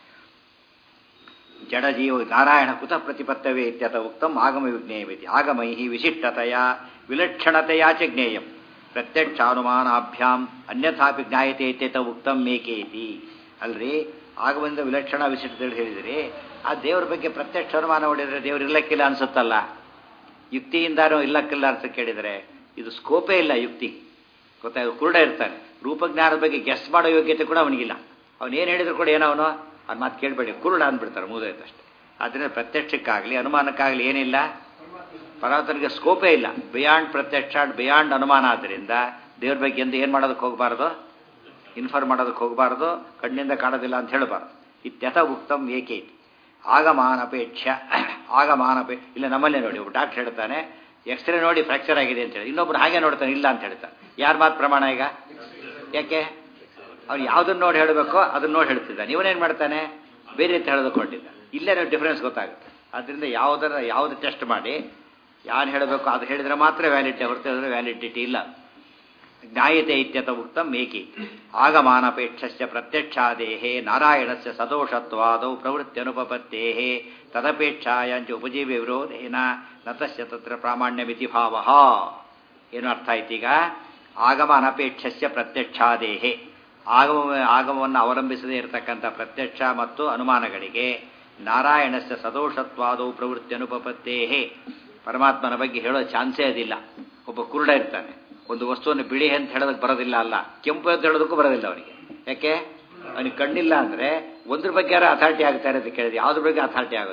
ಜಡ ಜೀವ ನಾರಾಯಣ ಕುತ ಪ್ರತಿಪತ್ತವೇ ಇತ್ಯತ ಉಕ್ತಂ ಆಗಮ ವಿಜ್ಞೇಯವಿತಿ ಆಗಮೈ ವಿಶಿಷ್ಟತೆಯ ವಿಲಕ್ಷಣತೆಯ ಚ ಜ್ಞೇಯಂ ಪ್ರತ್ಯಕ್ಷಾನುಮಾನಾಭ್ಯಾಂ ಅನ್ಯಥಾಪಿ ಜ್ಞಾಯತೆ ಇತ್ಯತ ಉಕ್ತಂ ಮೇಕೇತಿ ಅಲ್ರಿ ಆಗಮದಿಂದ ವಿಲಕ್ಷಣ ವಿಶಿಷ್ಟತೆ ಹೇಳಿದ್ರಿ ಆ ದೇವರ ಬಗ್ಗೆ ಪ್ರತ್ಯಕ್ಷ ಅನುಮಾನ ಹೊಡಿದ್ರೆ ದೇವ್ರು ಇರ್ಲಕ್ಕಿಲ್ಲ ಅನ್ಸುತ್ತಲ್ಲ ಯುಕ್ತಿಯಿಂದಾನೋ ಇಲ್ಲಕ್ಕಿಲ್ಲ ಅಂತ ಕೇಳಿದರೆ ಇದು ಸ್ಕೋಪೇ ಇಲ್ಲ ಯುಕ್ತಿ ಗೊತ್ತಾಗ ಕುರುಡ ಇರ್ತಾನೆ ರೂಪಜ್ಞಾನದ ಬಗ್ಗೆ ಗೆಸ್ ಮಾಡೋ ಯೋಗ್ಯತೆ ಕೂಡ ಅವನಿಗಿಲ್ಲ ಅವನು ಏನು ಹೇಳಿದ್ರು ಕೂಡ ಏನೋ ಅವನು ಅವ್ನ ಮಾತು ಕೇಳಬೇಡಿ ಕುರುಡ ಅಂದ್ಬಿಡ್ತಾರೆ ಮೂದೈತಷ್ಟೇ ಆದ್ದರಿಂದ ಪ್ರತ್ಯಕ್ಷಕ್ಕಾಗಲಿ ಅನುಮಾನಕ್ಕಾಗಲಿ ಏನಿಲ್ಲ ಪರಮಾತ್ಮನಿಗೆ ಸ್ಕೋಪೇ ಇಲ್ಲ ಬಿಯಾಂಡ್ ಪ್ರತ್ಯಕ್ಷ ಬಿಯಾಂಡ್ ಅನುಮಾನ ಆದ್ದರಿಂದ ದೇವ್ರ ಬಗ್ಗೆ ಎಂದು ಏನು ಮಾಡೋದಕ್ಕೆ ಹೋಗಬಾರ್ದು ಇನ್ಫಾರ್ಮ್ ಮಾಡೋದಕ್ಕೆ ಹೋಗಬಾರ್ದು ಕಣ್ಣಿಂದ ಕಾಣೋದಿಲ್ಲ ಅಂತ ಹೇಳಬಾರ್ದು ಇತ್ಯಥ ಉಕ್ತಂ ಏಕೆ ಆಗಮಾನಪೇಕ್ಷ ಆಗಮಾನಪೇ ಇಲ್ಲ ನಮ್ಮಲ್ಲೇ ನೋಡಿ ಒಬ್ಬ ಡಾಕ್ಟರ್ ಹೇಳ್ತಾನೆ ಎಕ್ಸ್ರೇ ನೋಡಿ ಫ್ರಾಕ್ಚರ್ ಆಗಿದೆ ಅಂತ ಹೇಳಿ ಇನ್ನೊಬ್ರು ಹಾಗೆ ನೋಡ್ತಾನೆ ಇಲ್ಲ ಅಂತ ಹೇಳ್ತಾನೆ ಯಾರ ಮಾತು ಪ್ರಮಾಣ ಈಗ ಯಾಕೆ ಅವ್ನು ಯಾವುದನ್ನ ನೋಡಿ ಹೇಳಬೇಕೋ ಅದನ್ನ ನೋಡಿ ಹೇಳ್ತಿದ್ದ ಇವನೇನು ಮಾಡ್ತಾನೆ ಬೇರೆ ಅಂತ ಹೇಳೋದಕ್ಕೊಂಡಿದ್ದ ಇಲ್ಲೇ ನಾವು ಡಿಫ್ರೆನ್ಸ್ ಗೊತ್ತಾಗುತ್ತೆ ಅದರಿಂದ ಯಾವುದರ ಯಾವುದು ಟೆಸ್ಟ್ ಮಾಡಿ ಯಾರು ಹೇಳಬೇಕು ಅದು ಹೇಳಿದ್ರೆ ಮಾತ್ರ ವ್ಯಾಲಿಡಿಟಿ ಹೊರತು ಹೇಳಿದ್ರೆ ವ್ಯಾಲಿಡಿಟಿ ಇಲ್ಲ ಜ್ಞಾಯತೆ ಇತ್ಯತ ಉಕ್ತಂ ಏಕಿ ಆಗಮಾನಪೇಕ್ಷಸ್ಯ ಪ್ರತ್ಯಕ್ಷಾದೇಹೇ ನಾರಾಯಣಸ್ಯ ಸದೋಷತ್ವಾದೌ ಪ್ರವೃತ್ತಿಯನುಪಪತ್ತೇಃ ತದಪೇಕ್ಷಾಯಾಂಚ ಉಪಜೀವ್ಯ ವಿರೋಧೇನ ನತಸ್ಯ ತತ್ರ ಪ್ರಾಮಾಣ್ಯಮಿತಿ ಭಾವ ಏನು ಅರ್ಥ ಆಯ್ತೀಗ ಆಗಮ ಅನಪೇಕ್ಷಸ್ಯ ಪ್ರತ್ಯಕ್ಷಾದೇಹೇ ಆಗಮ ಆಗಮವನ್ನು ಅವಲಂಬಿಸದೇ ಇರತಕ್ಕಂಥ ಪ್ರತ್ಯಕ್ಷ ಮತ್ತು ಅನುಮಾನಗಳಿಗೆ ನಾರಾಯಣಸ್ಯ ಸದೋಷತ್ವಾದೌ ಪ್ರವೃತ್ತಿ ಅನುಪಪತ್ತೇಹೇ ಪರಮಾತ್ಮನ ಬಗ್ಗೆ ಹೇಳೋ ಚಾನ್ಸೇ ಅದಿಲ್ಲ ಒಬ್ಬ ಕುರುಡ ಇರ್ತಾನೆ ಒಂದು ವಸ್ತುವನ್ನು ಬಿಳಿ ಅಂತ ಹೇಳೋದಕ್ಕೆ ಬರೋದಿಲ್ಲ ಅಲ್ಲ ಕೆಂಪು ಅಂತ ಹೇಳೋದಕ್ಕೂ ಬರೋದಿಲ್ಲ ಅವನಿಗೆ ಯಾಕೆ ಅವನಿಗೆ ಕಣ್ಣಿಲ್ಲ ಅಂದರೆ ಒಂದ್ರ ಬಗ್ಗೆ ಯಾರು ಅಥಾರಿಟಿ ಆಗ್ತಾರೆ ಅಂತ ಕೇಳಿದ್ರೆ ಯಾವ್ದ್ರ ಬಗ್ಗೆ ಅಥಾರಿಟಿ ಆಗೋದಿಲ್ಲ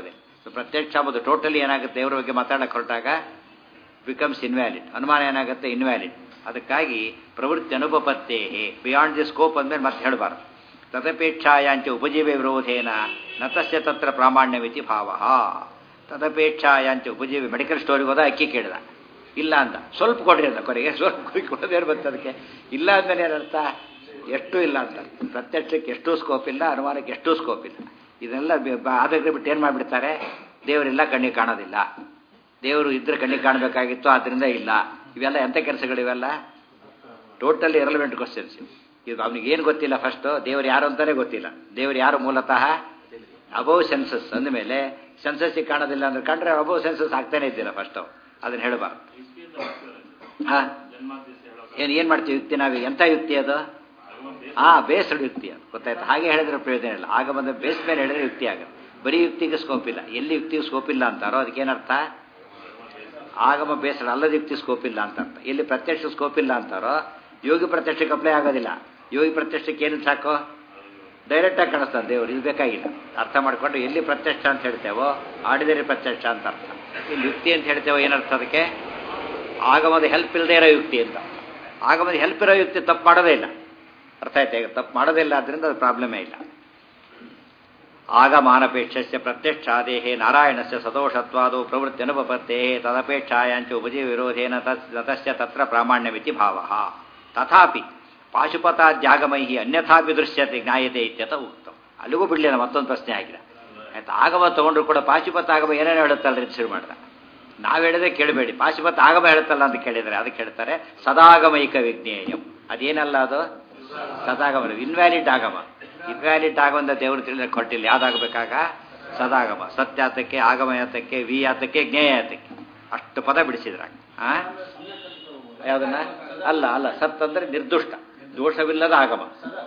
ಪ್ರತ್ಯಕ್ಷ ಅಂಬುದು ಟೋಟಲಿ ಏನಾಗುತ್ತೆ ದೇವರ ಬಗ್ಗೆ ಮಾತಾಡಕ್ಕೆ ಹೊರಟಾಗ ಬಿಕಮ್ಸ್ ಇನ್ವ್ಯಾಲಿಡ್ ಅನುಮಾನ ಏನಾಗುತ್ತೆ ಇನ್ವ್ಯಾಲಿಡ್ ಅದಕ್ಕಾಗಿ ಪ್ರವೃತ್ತಿ ಅನುಪಪತ್ತೇ ಬಿಯಾಂಡ್ ದಿ ಸ್ಕೋಪ್ ಅಂದಮೇಲೆ ಮತ್ತೆ ಹೇಳಬಾರ್ದು ತದಪೇಕ್ಷಾಯಾಂಚ ಉಪಜೀವ ವಿರೋಧೇನ ನತಸ್ಯ ತತ್ರ ಪ್ರಾಮಾಣ್ಯವಿತಿ ಭಾವ ತದಪೇಕ್ಷಾಯಾಂಚ ಉಪಜೀವಿ ಮೆಡಿಕಲ್ ಸ್ಟೋರಿಗೆ ಹೋದ ಅಕ್ಕಿ ಕೇಳಿದ ಇಲ್ಲ ಅಂತ ಸ್ವಲ್ಪ ಕೊಡ್ರಿ ಅಂತ ಕೊನೆಗೆ ಸ್ವಲ್ಪ ಕೊಡೋದೇನು ಬಂತು ಅದಕ್ಕೆ ಇಲ್ಲ ಅಂದಮೇಲೆ ಏನರ್ಥ ಎಷ್ಟು ಇಲ್ಲ ಅಂತ ಪ್ರತ್ಯಕ್ಷಕ್ಕೆ ಎಷ್ಟು ಸ್ಕೋಪ್ ಇಲ್ಲ ಅನುಮಾನಕ್ಕೆ ಎಷ್ಟು ಸ್ಕೋಪ್ ಇಲ್ಲ ಇದೆಲ್ಲ ಆದ್ರೆ ಬಿಟ್ಟು ಏನು ಮಾಡಿಬಿಡ್ತಾರೆ ದೇವರಿಲ್ಲ ಕಣ್ಣಿಗೆ ಕಾಣೋದಿಲ್ಲ ದೇವರು ಇದ್ರೆ ಕಣ್ಣಿಗೆ ಕಾಣಬೇಕಾಗಿತ್ತು ಆದ್ದರಿಂದ ಇಲ್ಲ ಇವೆಲ್ಲ ಎಂಥ ಕೆಲಸಗಳು ಇವೆಲ್ಲ ಟೋಟಲಿ ಇರಲೆವೆಂಟ್ ಕ್ವಶನ್ಸ್ ಈಗ ಅವನಿಗೆ ಏನು ಗೊತ್ತಿಲ್ಲ ಫಸ್ಟು ದೇವರು ಯಾರು ಅಂತಾನೆ ಗೊತ್ತಿಲ್ಲ ದೇವರು ಯಾರು ಮೂಲತಃ ಅಬೌವ್ ಸೆನ್ಸಸ್ ಅಂದಮೇಲೆ ಸೆನ್ಸಸ್ಸಿಗೆ ಕಾಣೋದಿಲ್ಲ ಅಂದ್ರೆ ಕಂಡ್ರೆ ಅಬೌವ್ ಸೆನ್ಸಸ್ ಆಗ್ತಾನೆ ಇದ್ದಿಲ್ಲ ಫಸ್ಟು ಅದನ್ನ ಹೇಳಬಾರ್ದು ಹಾ ಏನು ಏನು ಮಾಡ್ತೀವಿ ಯುಕ್ತಿ ನಾವು ಎಂಥ ಯುಕ್ತಿ ಅದು ಹಾ ಬೇಸ್ಡ್ ಯುಕ್ತಿ ಅದು ಗೊತ್ತಾಯ್ತು ಹಾಗೆ ಹೇಳಿದ್ರೆ ಪ್ರಯೋಜನ ಇಲ್ಲ ಆಗ ಬಂದ ಬೇಸ್ ಮೇಲೆ ಹೇಳಿದ್ರೆ ಯುಕ್ತಿ ಆಗುತ್ತೆ ಬರೀ ಯುಕ್ತಿಗೆ ಸ್ಕೋಪ್ ಇಲ್ಲ ಎಲ್ಲಿ ಯುಕ್ತಿಗೆ ಸ್ಕೋಪ್ ಇಲ್ಲ ಅಂತಾರೋ ಅದಕ್ಕೇನರ್ಥ ಆಗಮ ಬೇಸರ ಅಲ್ಲದ ಯುಕ್ತಿ ಸ್ಕೋಪ್ ಇಲ್ಲ ಅಂತ ಅರ್ಥ ಎಲ್ಲಿ ಪ್ರತ್ಯಕ್ಷ ಸ್ಕೋಪ್ ಇಲ್ಲ ಅಂತಾರೋ ಯೋಗಿ ಪ್ರತ್ಯಕ್ಷಕ್ಕೆ ಅಪ್ಲೈ ಆಗೋದಿಲ್ಲ ಯೋಗಿ ಪ್ರತ್ಯಕ್ಷಕ್ಕೆ ಏನು ಸಾಕು ಡೈರೆಕ್ಟಾಗಿ ಕಾಣಿಸ್ತಾರೆ ದೇವರು ಇದು ಬೇಕಾಗಿಲ್ಲ ಅರ್ಥ ಮಾಡಿಕೊಂಡು ಎಲ್ಲಿ ಪ್ರತ್ಯಕ್ಷ ಅಂತ ಹೇಳ್ತೇವೋ ಆಡಿದರೆ ಪ್ರತ್ಯಕ್ಷ ಅಂತ ಅರ್ಥ ಇಲ್ಲಿ ಯುಕ್ತಿ ಅಂತ ಹೇಳ್ತೇವೋ ಏನರ್ಥ ಅದಕ್ಕೆ ಆಗಮದ ಹೆಲ್ಪ್ ಇಲ್ಲದೆ ಇರೋ ಯುಕ್ತಿ ಅಂತ ಆಗಮದ ಹೆಲ್ಪ್ ಇರೋ ಯುಕ್ತಿ ತಪ್ಪು ಮಾಡೋದೇ ಇಲ್ಲ ಅರ್ಥ ಆಯ್ತಾ ಈಗ ತಪ್ಪು ಮಾಡೋದೇ ಇಲ್ಲ ಅದರಿಂದ ಅದು ಪ್ರಾಬ್ಲಮೇ ಇಲ್ಲ ಆಗಮಾನಪೇಕ್ಷಸ್ಯ ಪ್ರತ್ಯಕ್ಷಾದೇಹೇ ನಾರಾಯಣಸ್ಯ ಸದೋಷತ್ವಾದೋ ಪ್ರವೃತ್ತಿ ಅನುಪಪತ್ತೇ ತದಪೇಕ್ಷಾಯಾಂಚ ಉಪಜೀವ ವಿರೋಧೇನ ತಸ್ಯ ತತ್ರ ಪ್ರಾಮಾಣ್ಯಮಿತಿ ಭಾವ ತಥಾಪಿ ಪಾಶುಪತಾದ್ಯಾಗಮೈ ಅನ್ಯಥಾಪಿ ದೃಶ್ಯತೆ ಜ್ಞಾಯತೆ ಇತ್ಯತ ಉಕ್ತಂ ಅಲ್ಲಿಗೂ ಬಿಡಲಿಲ್ಲ ಮತ್ತೊಂದು ಪ್ರಶ್ನೆ ಆಗಿದೆ ಆಯ್ತು ಆಗಮ ತಗೊಂಡ್ರು ಕೂಡ ಪಾಶುಪತ ಆಗಮ ಏನೇನು ಹೇಳುತ್ತಲ್ಲ ಶುರು ಮಾಡಿದ ನಾವು ಹೇಳಿದ್ರೆ ಕೇಳಬೇಡಿ ಪಾಶುಪತ ಆಗಮ ಹೇಳುತ್ತಲ್ಲ ಅಂತ ಕೇಳಿದರೆ ಅದಕ್ಕೆ ಹೇಳ್ತಾರೆ ಸದಾಗಮೈಕ ವಿಜ್ಞೇಯಂ ಅದೇನಲ್ಲ ಅದು ಸದಾಗಮ ಇನ್ವ್ಯಾಲಿಡ್ ಆಗಮ ಇನ್ವ್ಯಾಲಿಡ್ ಆಗಮದ ದೇವರು ತಿಳಿದ್ರೆ ಕೊಟ್ಟಿಲ್ಲ ಯಾವ್ದಾಗಬೇಕಾಗ ಸದಾಗಮ ಸತ್ಯಾತಕ್ಕೆ ಆಗಮಯಾತಕ್ಕೆ ವಿ ಯಾತಕ್ಕೆ ಜ್ಞೇಯಾತಕ್ಕೆ ಅಷ್ಟು ಪದ ಬಿಡಿಸಿದ್ರಾಗ ಆ ಯಾವ್ದನ್ನ ಅಲ್ಲ ಅಲ್ಲ ಸತ್ ಅಂದ್ರೆ ನಿರ್ದುಷ್ಟ ದೋಷವಿಲ್ಲದ ಆಗಮ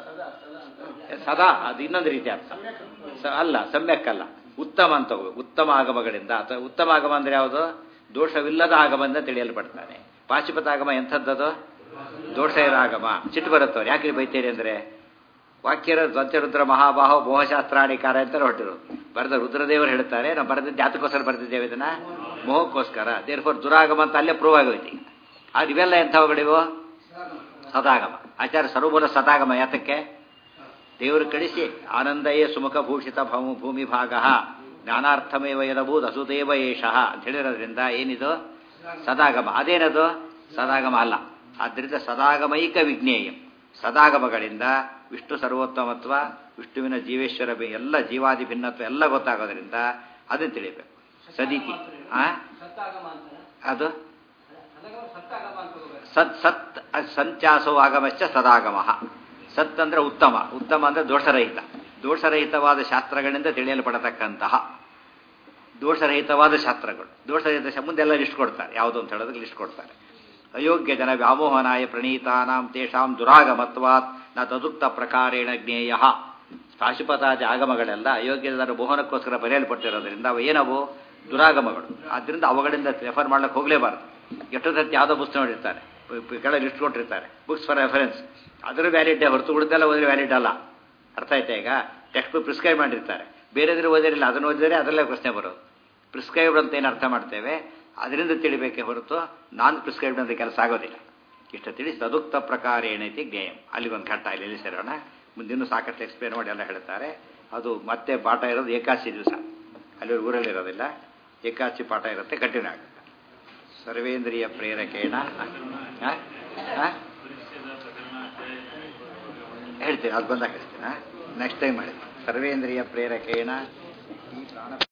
ಸದಾ ಅದು ಇನ್ನೊಂದು ರೀತಿ ಅರ್ಥ ಸ- ಅಲ್ಲ ಸಮ್ಯಕ್ಕಲ್ಲ ಉತ್ತಮ ಅಂತ ಹೋಗ್ಬೇಕು ಉತ್ತಮ ಆಗಮಗಳಿಂದ ಅಥವಾ ಉತ್ತಮ ಆಗಮ ಅಂದ್ರೆ ಯಾವುದು ದೋಷವಿಲ್ಲದ ಆಗಮದಿಂದ ತಿಳಿಯಲ್ಪಡ್ತಾನೆ ಪಾಶುಪತ ಆಗಮ ಎಂಥದ್ದದು ದೋಷ ಇರೋ ಆಗಮ ಸಿಟ್ಟು ಬರುತ್ತವ್ರು ಯಾಕೆ ಬೈತೀರಿ ಅಂದ್ರೆ ವಾಕ್ಯರ ದ್ವಂತ್ಯರುದ್ರ ಮಹಾಬಾಹೋ ಮೋಹಶಾಸ್ತ್ರಾಣಿಕಾರ ಅಂತ ಹೊರಟಿರೋದು ಬರೆದ ರುದ್ರದೇವರು ಹೇಳ್ತಾರೆ ನಾವು ಬರೆದಿದ್ದು ಯಾತಕ್ಕೋಸ್ಕರ ಬರೆದಿದ್ದೇವೆ ಇದನ್ನ ಮೋಹಕ್ಕೋಸ್ಕರ ದೇರ್ಫೋರ್ ದುರಾಗಮ ಅಂತ ಅಲ್ಲೇ ಪ್ರೂವ್ ಆಗೋಯ್ತು ಆದ್ರೆ ಇವೆಲ್ಲ ಎಂಥವುಗಳಿವು ಸದಾಗಮ ಆಚಾರ್ಯ ಸರ್ವಮೂಲ ಸದಾಗಮ ಯಾತಕ್ಕೆ ದೇವರು ಕಳಿಸಿ ಆನಂದಯೇ ಸುಮುಖ ಭೂಷಿತ ಭೂಮಿ ಭೂಮಿ ಭಾಗ ಜ್ಞಾನಾರ್ಥಮೇವ ಯದಭೂತ್ ಅಸುದೇವ ಏಷಃ ಅಂತ ಹೇಳಿರೋದ್ರಿಂದ ಏನಿದು ಸದಾಗಮ ಅದೇನದು ಸದಾಗಮ ಅಲ್ಲ ಆದ್ದರಿಂದ ಸದಾಗಮೈಕ ವಿಜ್ಞೇಯಂ ಸದಾಗಮಗಳಿಂದ ವಿಷ್ಣು ಸರ್ವೋತ್ತಮತ್ವ ವಿಷ್ಣುವಿನ ಜೀವೇಶ್ವರ ಬೆ- ಎಲ್ಲ ಜೀವಾದಿ ಭಿನ್ನತ್ವ ಎಲ್ಲ ಗೊತ್ತಾಗೋದ್ರಿಂದ ಅದನ್ನು ತಿಳಿಬೇಕು ಸದಿತಿ ಆ ಅದು ಸತ್ ಸತ್ ಸಂಚಾಸೋ ಆಗಮಶ್ಚ ಸದಾಗಮ ಸತ್ ಅಂದ್ರೆ ಉತ್ತಮ ಉತ್ತಮ ಅಂದ್ರೆ ದೋಷರಹಿತ ದೋಷರಹಿತವಾದ ಶಾಸ್ತ್ರಗಳಿಂದ ತಿಳಿಯಲ್ಪಡತಕ್ಕಂತಹ ದೋಷರಹಿತವಾದ ಶಾಸ್ತ್ರಗಳು ದೋಷರಹಿತ ಶಾ- ಮುಂದೆಲ್ಲ ಲಿಸ್ಟ್ ಕೊಡ್ತಾರೆ ಯಾವುದು ಅಂತ ಹೇಳೋದಕ್ಕೆ ಲಿಸ್ಟ್ ಕೊಡ್ತಾರೆ ಅಯೋಗ್ಯ ಜನ ವ್ಯಾಮೋಹನಾಯ ಪ್ರಣೀತಾನಾಂ ತೇಷಾಂ ದುರಾಗಮತ್ವಾತ್ ನ ತದುಕ್ತ ಪ್ರಕಾರೇಣ ಜ್ಞೇಯ ಪಾಶುಪತಾದಿ ಆಗಮಗಳೆಲ್ಲ ಅಯೋಗ್ಯ ಜನರ ಮೋಹನಕ್ಕೋಸ್ಕರ ಬರೆಯಲ್ಪಟ್ಟಿರೋದ್ರಿಂದ ಅವು ಏನವು ದುರಾಗಮಗಳು ಆದ್ದರಿಂದ ಅವುಗಳಿಂದ ರೆಫರ್ ಮಾಡ್ಲಿಕ್ಕೆ ಹೋಗಲೇಬಾರದು ಎಷ್ಟು ಸತಿ ಯಾವುದೋ ಪುಸ್ತಕ ನೋಡಿರ್ತಾರೆ ಕೆಳಗೆ ಲಿಸ್ಟ್ ಕೊಟ್ಟಿರ್ತಾರೆ ಬುಕ್ಸ್ ಫಾರ್ ರೆಫರೆನ್ಸ್ ಅದರ ವ್ಯಾಲಿಡ್ ಹೊರತು ಉಳಿದೆಲ್ಲ ಓದಿದ್ರೆ ವ್ಯಾಲಿಡ್ ಅಲ್ಲ ಅರ್ಥ ಆಯ್ತಾ ಈಗ ಟೆಕ್ಸ್ಟ್ ಬುಕ್ ಪ್ರಿಸ್ಕ್ರೈಬ್ ಮಾಡಿರ್ತಾರೆ ಬೇರೆದ್ರೆ ಓದಿರಲಿಲ್ಲ ಅದನ್ನು ಓದಿದರೆ ಅದರಲ್ಲೇ ಪ್ರಶ್ನೆ ಬರೋದು ಪ್ರಿಸ್ಕ್ರೈಬ್ಡ್ ಅಂತ ಏನು ಅರ್ಥ ಮಾಡ್ತೇವೆ ಅದರಿಂದ ತಿಳಿಬೇಕೆ ಹೊರತು ನಾನ್ ಪ್ರಿಸ್ಕ್ರೈಬ್ಡ್ ಅಂತ ಕೆಲಸ ಆಗೋದಿಲ್ಲ ಇಷ್ಟ ತಿಳಿಸಿ ತದುಕ್ತ ಪ್ರಕಾರ ಏನೈತಿ ಜ್ಞೇಯಂ ಅಲ್ಲಿಗೊಂದು ಘಟ್ಟ ಇಲ್ಲಿ ಎಲ್ಲಿ ಸೇರೋಣ ಮುಂದಿನ ಸಾಕಷ್ಟು ಎಕ್ಸ್ಪ್ಲೇನ್ ಮಾಡಿ ಎಲ್ಲ ಹೇಳ್ತಾರೆ ಅದು ಮತ್ತೆ ಪಾಠ ಇರೋದು ಏಕಾದಶಿ ದಿವಸ ಅಲ್ಲಿ ಊರಲ್ಲಿರೋದಿಲ್ಲ ಏಕಾದಶಿ ಪಾಠ ಇರುತ್ತೆ ಕಂಟಿನ್ಯೂ ಆಗುತ್ತೆ ಸರ್ವೇಂದ್ರಿಯ ಪ್ರೇರಕೇಣ ಆ? ಆ? ಹೇಳ್ತೀನಿ ಅದು ಬಂದಾಗ ಹೇಳ್ತೀನಿ ನೆಕ್ಸ್ಟ್ ಟೈಮ್ ಮಾಡಿ ಸರ್ವೇಂದ್ರಿಯ ಪ್ರೇರಕೇಣ ಈ ಪ್ರಾಣ